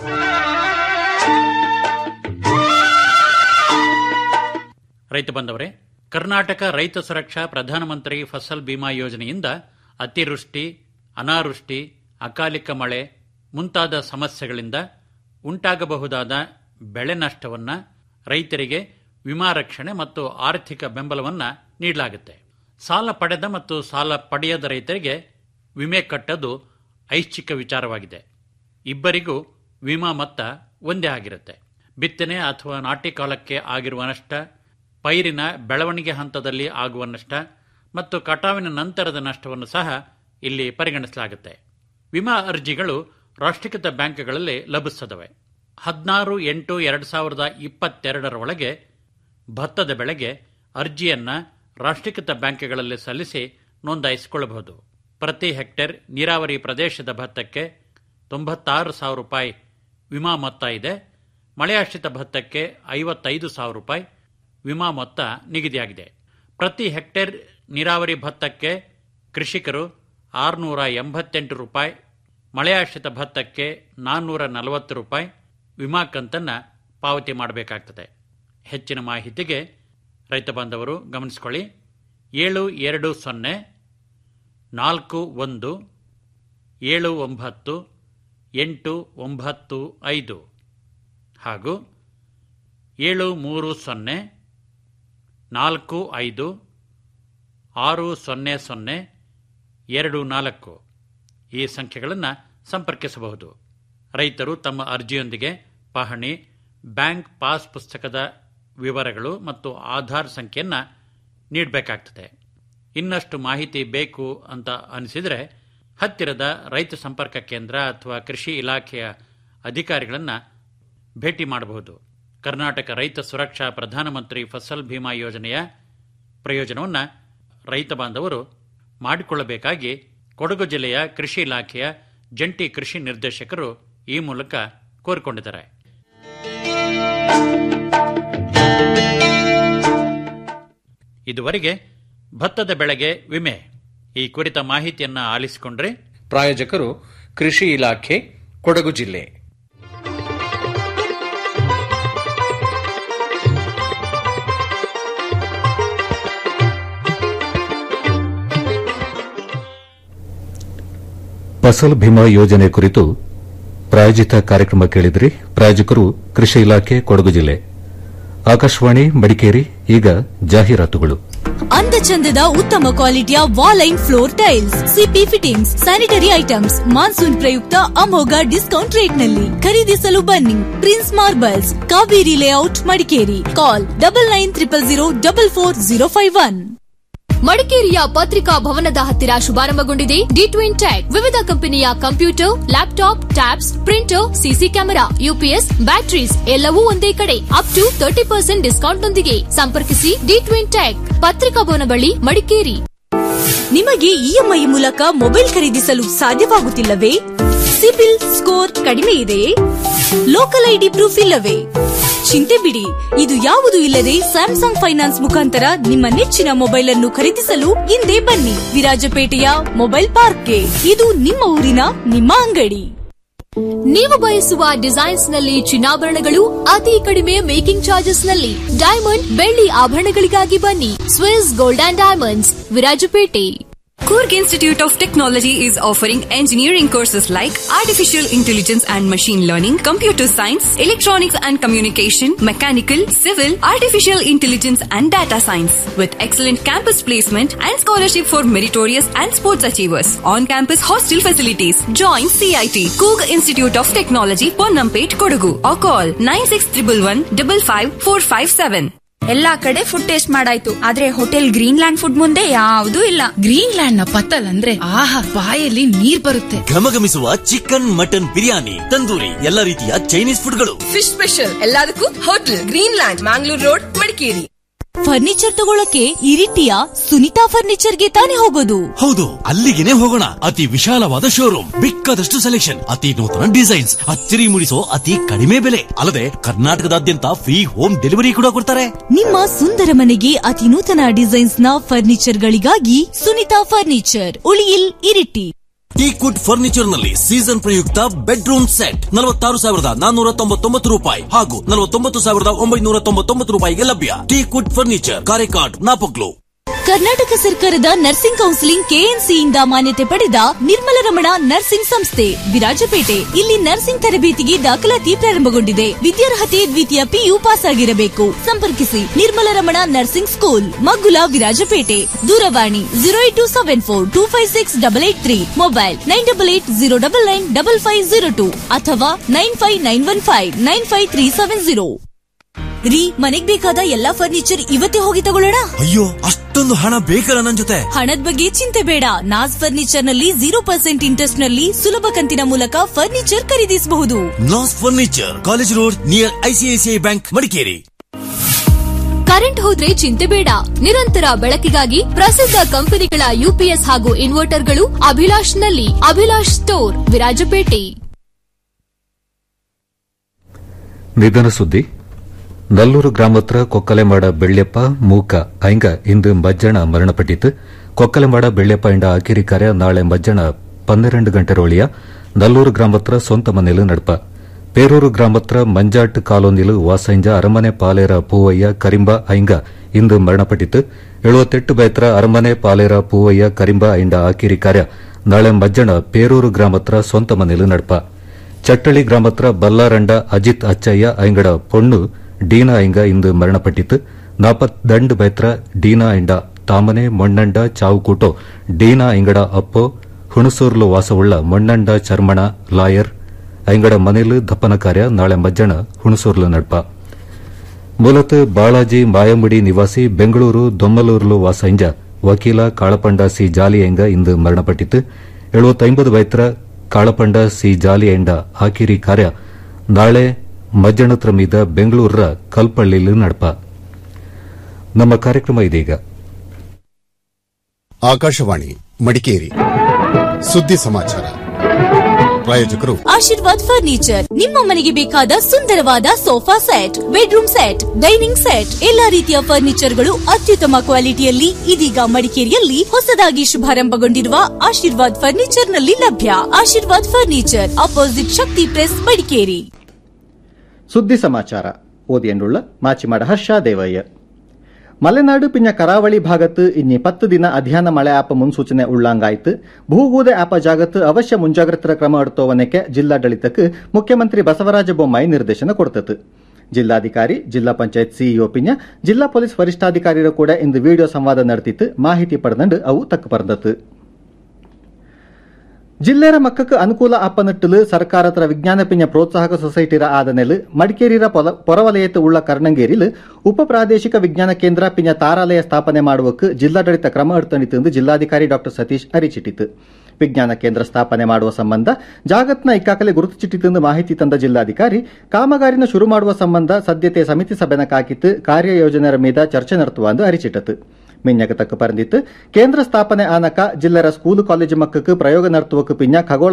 [SPEAKER 4] ರೈತ ಬಂದವರೇ ಕರ್ನಾಟಕ ರೈತ ಸುರಕ್ಷಾ ಪ್ರಧಾನಮಂತ್ರಿ ಫಸಲ್ ಬಿಮಾ ಯೋಜನೆಯಿಂದ ಅತಿವೃಷ್ಟಿ ಅನಾವೃಷ್ಟಿ ಅಕಾಲಿಕ ಮಳೆ ಮುಂತಾದ ಸಮಸ್ಯೆಗಳಿಂದ ಉಂಟಾಗಬಹುದಾದ ಬೆಳೆ ನಷ್ಟವನ್ನು ರೈತರಿಗೆ ವಿಮಾ ರಕ್ಷಣೆ ಮತ್ತು ಆರ್ಥಿಕ ಬೆಂಬಲವನ್ನು ನೀಡಲಾಗುತ್ತೆ ಸಾಲ ಪಡೆದ ಮತ್ತು ಸಾಲ ಪಡೆಯದ ರೈತರಿಗೆ ವಿಮೆ ಕಟ್ಟೋದು ಐಚ್ಛಿಕ ವಿಚಾರವಾಗಿದೆ ಇಬ್ಬರಿಗೂ ವಿಮಾ ಮೊತ್ತ ಒಂದೇ ಆಗಿರುತ್ತೆ ಬಿತ್ತನೆ ಅಥವಾ ನಾಟಿ ಕಾಲಕ್ಕೆ ಆಗಿರುವ ನಷ್ಟ ಪೈರಿನ ಬೆಳವಣಿಗೆ ಹಂತದಲ್ಲಿ ಆಗುವ ನಷ್ಟ ಮತ್ತು ಕಟಾವಿನ ನಂತರದ ನಷ್ಟವನ್ನು ಸಹ ಇಲ್ಲಿ ಪರಿಗಣಿಸಲಾಗುತ್ತೆ ವಿಮಾ ಅರ್ಜಿಗಳು ರಾಷ್ಟ್ರೀಕೃತ ಬ್ಯಾಂಕ್ಗಳಲ್ಲಿ ಲಭಿಸುತ್ತವೆ ಹದಿನಾರು ಎಂಟು ಎರಡು ಸಾವಿರದ ಇಪ್ಪತ್ತೆರಡರ ಒಳಗೆ ಭತ್ತದ ಬೆಳೆಗೆ ಅರ್ಜಿಯನ್ನ ರಾಷ್ಟ್ರೀಕೃತ ಬ್ಯಾಂಕ್ಗಳಲ್ಲಿ ಸಲ್ಲಿಸಿ ನೋಂದಾಯಿಸಿಕೊಳ್ಳಬಹುದು ಪ್ರತಿ ಹೆಕ್ಟೇರ್ ನೀರಾವರಿ ಪ್ರದೇಶದ ಭತ್ತಕ್ಕೆ ತೊಂಬತ್ತಾರು ಸಾವಿರ ರೂಪಾಯಿ ವಿಮಾ ಮೊತ್ತ ಇದೆ ಮಳೆಯಾಶ್ರಿತ ಭತ್ತಕ್ಕೆ ಐವತ್ತೈದು ಸಾವಿರ ರೂಪಾಯಿ ವಿಮಾ ಮೊತ್ತ ನಿಗದಿಯಾಗಿದೆ ಪ್ರತಿ ಹೆಕ್ಟೇರ್ ನೀರಾವರಿ ಭತ್ತಕ್ಕೆ ಕೃಷಿಕರು ಆರುನೂರ ಎಂಬತ್ತೆಂಟು ರೂಪಾಯಿ ಮಳೆಯಾಶ್ರಿತ ಭತ್ತಕ್ಕೆ ನಾನ್ನೂರ ನಲವತ್ತು ರೂಪಾಯಿ ವಿಮಾ ಕಂತನ್ನು ಪಾವತಿ ಮಾಡಬೇಕಾಗ್ತದೆ ಹೆಚ್ಚಿನ ಮಾಹಿತಿಗೆ ರೈತ ಬಾಂಧವರು ಗಮನಿಸಿಕೊಳ್ಳಿ ಏಳು ಎರಡು ಸೊನ್ನೆ ನಾಲ್ಕು ಒಂದು ಏಳು ಒಂಬತ್ತು ಎಂಟು ಒಂಬತ್ತು ಐದು ಹಾಗೂ ಏಳು ಮೂರು ಸೊನ್ನೆ ನಾಲ್ಕು ಐದು ಆರು ಸೊನ್ನೆ ಸೊನ್ನೆ ಎರಡು ನಾಲ್ಕು ಈ ಸಂಖ್ಯೆಗಳನ್ನು ಸಂಪರ್ಕಿಸಬಹುದು ರೈತರು ತಮ್ಮ ಅರ್ಜಿಯೊಂದಿಗೆ ಪಹಣಿ ಬ್ಯಾಂಕ್ ಪಾಸ್ ಪುಸ್ತಕದ ವಿವರಗಳು ಮತ್ತು ಆಧಾರ್ ಸಂಖ್ಯೆಯನ್ನು ನೀಡಬೇಕಾಗ್ತದೆ ಇನ್ನಷ್ಟು ಮಾಹಿತಿ ಬೇಕು ಅಂತ ಅನಿಸಿದರೆ ಹತ್ತಿರದ ರೈತ ಸಂಪರ್ಕ ಕೇಂದ್ರ ಅಥವಾ ಕೃಷಿ ಇಲಾಖೆಯ ಅಧಿಕಾರಿಗಳನ್ನು ಭೇಟಿ ಮಾಡಬಹುದು ಕರ್ನಾಟಕ ರೈತ ಸುರಕ್ಷಾ ಪ್ರಧಾನಮಂತ್ರಿ ಫಸಲ್ ಭೀಮಾ ಯೋಜನೆಯ ಪ್ರಯೋಜನವನ್ನು ರೈತ ಬಾಂಧವರು ಮಾಡಿಕೊಳ್ಳಬೇಕಾಗಿ ಕೊಡಗು ಜಿಲ್ಲೆಯ ಕೃಷಿ ಇಲಾಖೆಯ ಜಂಟಿ ಕೃಷಿ ನಿರ್ದೇಶಕರು ಈ ಮೂಲಕ ಕೋರಿಕೊಂಡಿದ್ದಾರೆ ಇದುವರೆಗೆ ಭತ್ತದ ಬೆಳೆಗೆ ವಿಮೆ ಈ ಕುರಿತ ಮಾಹಿತಿಯನ್ನ ಆಲಿಸಿಕೊಂಡ್ರೆ
[SPEAKER 9] ಪ್ರಾಯೋಜಕರು ಕೃಷಿ ಇಲಾಖೆ ಕೊಡಗು ಜಿಲ್ಲೆ
[SPEAKER 1] ಫಸಲ್ ಭೀಮಾ ಯೋಜನೆ ಕುರಿತು ಪ್ರಾಯೋಜಿತ ಕಾರ್ಯಕ್ರಮ ಕೇಳಿದ್ರಿ ಪ್ರಾಯೋಜಕರು ಕೃಷಿ ಇಲಾಖೆ ಕೊಡಗು ಜಿಲ್ಲೆ ಆಕಾಶವಾಣಿ ಮಡಿಕೇರಿ ಈಗ ಜಾಹೀರಾತುಗಳು
[SPEAKER 10] ಅಂದ ಚಂದದ ಉತ್ತಮ ಕ್ವಾಲಿಟಿಯ ವಾಲೈನ್ floor tiles CP fittings sanitary items monsoon ಪ್ರಯುಕ್ತ ಅಮೋಘ ಡಿಸ್ಕೌಂಟ್ ರೇಟ್ ನಲ್ಲಿ ಖರೀದಿಸಲು ಬನ್ನಿ prince marbles Kaveri layout Madikeri call double nine triple zero double four zero five one
[SPEAKER 11] ಮಡಿಕೇರಿಯ ಪತ್ರಿಕಾ ಭವನದ ಹತ್ತಿರ ಶುಭಾರಂಭಗೊಂಡಿದೆ ಡಿ ಟ್ವಿನ್ ಟ್ಯಾಕ್ ವಿವಿಧ ಕಂಪನಿಯ computer laptop tabs printer CC camera UPS batteries ಎಲ್ಲವೂ ಒಂದೇ ಕಡೆ up to thirty percent discount ನೊಂದಿಗೆ ಸಂಪರ್ಕಿಸಿ ಡಿ ಟ್ವಿನ್ ಟ್ಯಾಕ್ ಪತ್ರಿಕಾ ಭವನ ಬಳಿ ಮಡಿಕೇರಿ
[SPEAKER 10] ನಿಮಗೆ ಇಎಂಐ ಮೂಲಕ ಮೊಬೈಲ್ ಖರೀದಿಸಲು ಸಾಧ್ಯವಾಗುತ್ತಿಲ್ಲವೇ ಸಿಬಿಲ್ ಸ್ಕೋರ್ ಕಡಿಮೆ ಇದೆಯೇ ಲೋಕಲ್ ಐಡಿ ಪ್ರೂಫ್ ಇಲ್ಲವೇ ಚಿಂತೆ ಬಿಡಿ ಇದು ಯಾವುದು ಇಲ್ಲದೆ ಸ್ಯಾಮ್ಸಂಗ್ ಫೈನಾನ್ಸ್ ಮುಖಾಂತರ ನಿಮ್ಮ ನೆಚ್ಚಿನ ಮೊಬೈಲ್ ಅನ್ನು ಖರೀದಿಸಲು ಹಿಂದೆ ಬನ್ನಿ ವಿರಾಜಪೇಟೆಯ ಮೊಬೈಲ್ ಪಾರ್ಕ್ಗೆ ಇದು ನಿಮ್ಮ ಊರಿನ ನಿಮ್ಮ ಅಂಗಡಿ
[SPEAKER 11] ನೀವು ಬಯಸುವ ಡಿಸೈನ್ಸ್ ನಲ್ಲಿ ಚಿನ್ನಾಭರಣಗಳು ಅತಿ ಕಡಿಮೆ ಮೇಕಿಂಗ್ ಚಾರ್ಜಸ್ ನಲ್ಲಿ ಡೈಮಂಡ್ ಬೆಳ್ಳಿ ಆಭರಣಗಳಿಗಾಗಿ ಬನ್ನಿ Swiss gold and diamonds Virajpet
[SPEAKER 12] Kurg Institute of Technology is offering engineering courses like Artificial Intelligence and Machine Learning, Computer Science, Electronics and Communication, Mechanical, Civil, Artificial Intelligence and Data Science with excellent campus placement and scholarship for meritorious and sports achievers. On-campus hostel facilities. Join CIT, Kurg Institute of Technology, Ponnampet, Kodagu or call 96111
[SPEAKER 13] ಎಲ್ಲಾ ಕಡೆ food taste ಮಾಡಾಯ್ತು ಆದ್ರೆ hotel green land food ಮುಂದೆ ಯಾವ್ದೂ ಇಲ್ಲ green land ನ ಪತ್ತಲ್ ಅಂದ್ರೆ ಆಹಾ ಬಾಯಲ್ಲಿ ನೀರ್ ಬರುತ್ತೆ
[SPEAKER 14] ಘಮಘಮಿಸುವ ಚಿಕನ್ ಮಟನ್ ಬಿರಿಯಾನಿ ತಂದೂರಿ ಎಲ್ಲ ರೀತಿಯ ಚೈನೀಸ್ ಫುಡ್ಗಳು
[SPEAKER 15] ಫಿಶ್ ಸ್ಪೆಷಲ್ ಎಲ್ಲದಕ್ಕೂ hotel green land Mangalore road Madikeri
[SPEAKER 10] furniture ತಗೊಳಕ್ಕೆ ಇರಿಟಿಯ ಸುನಿತಾ ಫರ್ನಿಚರ್ಗೆ ತಾನೇ ಹೋಗೋದು
[SPEAKER 14] ಹೌದು ಅಲ್ಲಿಗೆನೆ ಹೋಗೋಣ ಅತಿ ವಿಶಾಲವಾದ ಶೋರೂಮ್ ಬೇಕಾದಷ್ಟು ಸೆಲೆಕ್ಷನ್ ಅತಿ ನೂತನ ಡಿಸೈನ್ಸ್ ಅಚ್ಚರಿ ಮೂಡಿಸೋ ಅತಿ ಕಡಿಮೆ ಬೆಲೆ ಅಲ್ಲದೆ ಕರ್ನಾಟಕದಾದ್ಯಂತ ಫ್ರೀ ಹೋಮ್ ಡೆಲಿವರಿ ಕೂಡ ಕೊಡ್ತಾರೆ
[SPEAKER 10] ನಿಮ್ಮ ಸುಂದರ ಮನೆಗೆ ಅತಿ ನೂತನ ಡಿಸೈನ್ಸ್ ನ ಫರ್ನಿಚರ್ ಗಳಿಗಾಗಿ Sunita furniture Uliyil Iritty
[SPEAKER 14] teakwood furniture ನಲ್ಲಿ ಸೀಸನ್ ಪ್ರಯುಕ್ತ ಬೆಡ್ರೂಮ್ ಸೆಟ್ ನಲವತ್ತಾರು ಸಾವಿರದ ನಾನ್ನೂರ ತೊಂಬತ್ತೊಂಬತ್ತು ರೂಪಾಯಿ ಹಾಗೂ ನಲವತ್ತೊಂಬತ್ತು ಸಾವಿರದ ಒಂಬೈನೂರ ತೊಂಬತ್ತೊಂಬತ್ತು ರೂಪಾಯಿಗೆ ಲಭ್ಯ ಟೀಕುಡ್ ಫರ್ನಿಚರ್ ಕಾರೆಕಾಡ್ ನಾಪಕ್ಲು
[SPEAKER 10] ಕರ್ನಾಟಕ ಸರ್ಕಾರದ ನರ್ಸಿಂಗ್ ಕೌನ್ಸಿಲಿಂಗ್ ಕೆಎನ್ಸಿಯಿಂದ ಮಾನ್ಯತೆ ಪಡೆದ ನಿರ್ಮಲ ರಮಣ ನರ್ಸಿಂಗ್ ಸಂಸ್ಥೆ ವಿರಾಜಪೇಟೆ ಇಲ್ಲಿ ನರ್ಸಿಂಗ್ ತರಬೇತಿಗೆ ದಾಖಲಾತಿ ಪ್ರಾರಂಭಗೊಂಡಿದೆ ವಿದ್ಯಾರ್ಹತೆ ದ್ವಿತೀಯ ಪಿಯು ಪಾಸ್ ಆಗಿರಬೇಕು ಸಂಪರ್ಕಿಸಿ ನಿರ್ಮಲ ರಮಣ ನರ್ಸಿಂಗ್ ಸ್ಕೂಲ್ ಮಗ್ಗುಲ ವಿರಾಜಪೇಟೆ ದೂರವಾಣಿ zero eight two seven four two five six double eight three mobile nine double eight zero double nine double five zero two ಅಥವಾ nine five nine one five nine five three seven zero ರೀ ಮನೆಗ್ ಬೇಕಾದ ಎಲ್ಲಾ furniture ಇವತ್ತೇ ಹೋಗಿ ತಗೊಳ್ಳೋಣ
[SPEAKER 14] ಅಯ್ಯೋ ಅಷ್ಟೊಂದು ಹಣ ಬೇಕಲ್ಲ ನನ್ ಜೊತೆ
[SPEAKER 10] ಹಣದ ಬಗ್ಗೆ ಚಿಂತೆ ಬೇಡ ನಾಸ್ ಫರ್ನಿಚರ್ ನಲ್ಲಿ ಜೀರೋ ಪರ್ಸೆಂಟ್ ಇಂಟ್ರೆಸ್ಟ್ ನಲ್ಲಿ ಸುಲಭ ಕಂತಿನ ಮೂಲಕ ಫರ್ನಿಚರ್ ಖರೀದಿಸಬಹುದು
[SPEAKER 14] Naz furniture college road near ICICI bank Madikeri
[SPEAKER 11] current ಹೋದ್ರೆ ಚಿಂತೆ ಬೇಡ ನಿರಂತರ ಬೆಳಕಿಗಾಗಿ ಪ್ರಸಿದ್ಧ ಕಂಪನಿಗಳ ಯುಪಿಎಸ್ ಹಾಗೂ ಇನ್ವರ್ಟರ್ಗಳು ಅಭಿಲಾಷ್ ನಲ್ಲಿ ಅಭಿಲಾಷ್ ಸ್ಟೋರ್ ವಿರಾಜಪೇಟೆ
[SPEAKER 1] ನಿಧನ ಸುದ್ದಿ ನಲ್ಲೂರು ಗ್ರಾಮತ್ರ ಕೊಕ್ಕಲೆಮಾಡ ಬೆಳ್ಳೆಪ್ಪ ಮೂಕ ಐಂಗ ಇಂದು ಮಜ್ಜಣ ಮರಣಪಟ್ಟಿತು ಕೊಕ್ಕಲೆಮಾಡ ಬೆಳ್ಳೆಪ್ಪ ಇಂಡ ಆಕಿರಿ ಕಾರ್ಯ ನಾಳೆ ಮಜ್ಜಣ ಪನ್ನೆರಡು ಗಂಟೆರೊಳಿಯ ನಲ್ಲೂರು ಗ್ರಾಮತ್ರ ಸ್ವಂತ ಮನೆಲು ನಡಪ ಪೇರೂರು ಗ್ರಾಮತ್ರ ಮಂಜಾಟ್ ಕಾಲೋನಿಲು ವಾಸಂಜ ಅರಮನೆ ಪಾಲೇರ ಪೂವಯ್ಯ ಕರಿಂಬ ಐಂಗ ಇಂದು ಮರಣಪಟ್ಟಿತು ಎಳುವತ್ತೆಟ್ಟು ಬೈತ್ರ ಅರಮನೆ ಪಾಲೇರ ಪೂವಯ್ಯ ಕರಿಂಬ ಐಂಡ ಆಕಿರಿ ಕಾರ್ಯ ನಾಳೆ ಮಜ್ಜಣ ಪೇರೂರು ಗ್ರಾಮತ್ರ ಸ್ವಂತ ಮನೆಲು ನಡಪ ಚಟ್ಟಳಿ ಗ್ರಾಮತ್ರ ಬಲ್ಲಾರಂಡ ಅಜಿತ್ ಅಚ್ಚಯ್ಯ ಐಂಗಡ ಪೊಣ್ಣು ಡೀನಾ ಐಂಗ ಇಂದು ಮರಣಪಟ್ಟಿತು ನಾಪತ್ ದಂಡ್ ಬೈತ್ರ ಡೀನಾ ಐಂಡ ತಾಮನೆ ಮೊಣ್ಣಂಡ ಚಾವುಕೂಟೋ ಡೀನಾ ಐಂಗಡ ಅಪ್ಪೋ ಹುಣಸೂರ್ಲು ವಾಸವುಳ್ಳ ಮೊಣ್ಣಂಡ ಚರ್ಮಣ ಲಾಯರ್ ಐಂಗಡ ಮನೆಲು ದಪ್ಪನ ಕಾರ್ಯ ನಾಳೆ ಮಜ್ಜಣ ಹುಣಸೂರ್ಲು ನಡ್ಪ ಮೂಲತಃ ಬಾಳಾಜಿ ಮಾಯಮುಡಿ ನಿವಾಸಿ ಬೆಂಗಳೂರು ದೊಮ್ಮಲೂರ್ಲು ವಾಸಂಜ ವಕೀಲ ಕಾಳಪಂಡ ಸಿ ಜಾಲಿ ಐಂಗ ಇಂದು ಮರಣಪಟ್ಟಿತು ಎಳುವತ್ತೈಂಬದು ಬೈತ್ರ ಕಾಳಪಂಡ ಸಿ ಜಾಲಿ ಐಂಡ ಆಕಿರಿ ಕಾರ್ಯ ನಾಳೆ ಮಜ್ಜಣತ್ರ ಮೀದ ಬೆಂಗಳೂರರ ಕಲ್ಪಳ್ಳಿಲು ನಡಪ ನಮ್ಮ ಕಾರ್ಯಕ್ರಮ ಇದೀಗ
[SPEAKER 16] ಆಕಾಶವಾಣಿ ಮಡಿಕೇರಿ ಸುದ್ದಿ ಸಮಾಚಾರ ಪ್ರಾಯೋಜಕರು
[SPEAKER 10] ಆಶೀರ್ವಾದ್ ಫರ್ನಿಚರ್ ನಿಮ್ಮ ಮನೆಗೆ ಬೇಕಾದ ಸುಂದರವಾದ sofa set bedroom set dining set ಎಲ್ಲಾ ರೀತಿಯ ಫರ್ನಿಚರ್ಗಳು ಅತ್ಯುತ್ತಮ ಕ್ವಾಲಿಟಿಯಲ್ಲಿ ಇದೀಗ ಮಡಿಕೇರಿಯಲ್ಲಿ ಹೊಸದಾಗಿ ಶುಭಾರಂಭಗೊಂಡಿರುವ ಆಶೀರ್ವಾದ್ ಫರ್ನಿಚರ್ನಲ್ಲಿ ಲಭ್ಯ Ashirvad furniture opposite Shakti press Madikeri
[SPEAKER 17] ಸುದ್ದಿ ಸಮಾಚಾರ ಓದಿಯಂಡುಳ್ಳ ಮಾಚಿಮಾಡ ಹರ್ಷ ದೇವಯ್ಯ ಮಲೆನಾಡು ಪಿಂಜ ಕರಾವಳಿ ಭಾಗത്ത് ಇನ್ನಿ ಪತ್ತು ದಿನ ಅಧ್ಯಾನ ಮಳೆ ಆಪ ಮುನ್ಸೂಚನೆ ಉಳ್ಳಾಂಗಾಯ್ತು ಭೂಗೂದೆ ಆಪ ಜಾಗತ್ತು ಅವಶ್ಯ ಮುಂಜಾಗ್ರತಾ ಕ್ರಮ ಎಡುತ್ತೋವನಕ್ಕೆ ಜಿಲ್ಲಾಡಳಿತಕ್ಕೆ ಮುಖ್ಯಮಂತ್ರಿ ಬಸವರಾಜ ಬೊಮ್ಮಾಯಿ ನಿರ್ದೇಶನ ಕೊಡ್ತತು ಜಿಲ್ಲಾಧಿಕಾರಿ ಜಿಲ್ಲಾ ಪಂಚಾಯತ್ ಸಿಇಒ ಪಿಂಜ ಜಿಲ್ಲಾ ಪೊಲೀಸ್ ವರಿಷ್ಠಾಧಿಕಾರಿರು ಕೂಡ ಇಂದು ವಿಡಿಯೋ ಸಂವಾದ ನಡೆದಿತ್ತು ಮಾಹಿತಿ ಪಡೆದಂಡು ಅವು ತಕ್ಕ ಪರ್ದತ್ತು ಜಿಲ್ಲೆರ ಮಕ್ಕಕ್ಕೆ ಅನುಕೂಲ ಅಪ್ಪನಿಟ್ಟಲು ಸರ್ಕಾರತರ ವಿಜ್ಞಾನ ಪಿಂಜ ಪ್ರೋತ್ಸಾಹಕ ಸೊಸೈಟಿರ ಆದನೆಲು ಮಡಿಕೇರಿರ ಪೊಲ- ಪೊರವಲಯത്ത് ಉಳ್ಳ ಕರ್ಣಂಗೇರಿಲ್ ಉಪ ಪ್ರಾದೇಶಿಕ ವಿಜ್ಞಾನ ಕೇಂದ್ರ ಪಿಂಜ ತಾರಾಲಯ ಸ್ಥಾಪನೆ ಮಾಡುವಕ್ಕೆ ಜಿಲ್ಲಾಡಳಿತ ಕ್ರಮ ಎಡ್ತಣಿತೆಂದು ಜಿಲ್ಲಾಧಿಕಾರಿ ಡಾ ಸತೀಶ್ ಅರಿಚಿಟ್ಟಿತು ವಿಜ್ಞಾನ ಕೇಂದ್ರ ಸ್ಥಾಪನೆ ಮಾಡುವ ಸಂಬಂಧ ಜಾಗತ್ನ ಇಕ್ಕಾಕಲೆ ಗುರುತು ಚಿಟ್ಟಿತೆಂದು ಮಾಹಿತಿ ತಂದ ಜಿಲ್ಲಾಧಿಕಾರಿ ಕಾಮಗಾರಿನ ಶುರು ಮಾಡುವ ಸಂಬಂಧ ಸದ್ಯತೆ ಸಮಿತಿ ಸಭೆನ ಕಾಕಿತ್ತು ಕಾರ್ಯಯೋಜನೆಯ ಮೀದ ಚರ್ಚೆ ನಡೆಸುವ ಎಂದು ಅರಿಚಿಟ್ಟತು ಮಿಂಜಕ ತಕ್ಕ ಪರಂದಿತ್ತು ಕೇಂದ್ರ ಸ್ಥಾಪನೆ ಆನಕ ಜಿಲ್ಲೆರ ಸ್ಕೂಲು ಕಾಲೇಜು ಮಕ್ಕಕ್ಕೆ ಪ್ರಯೋಗ ನಡೆಸುವಕ್ಕೆ ಪಿಂಜ ಖಗೋಳ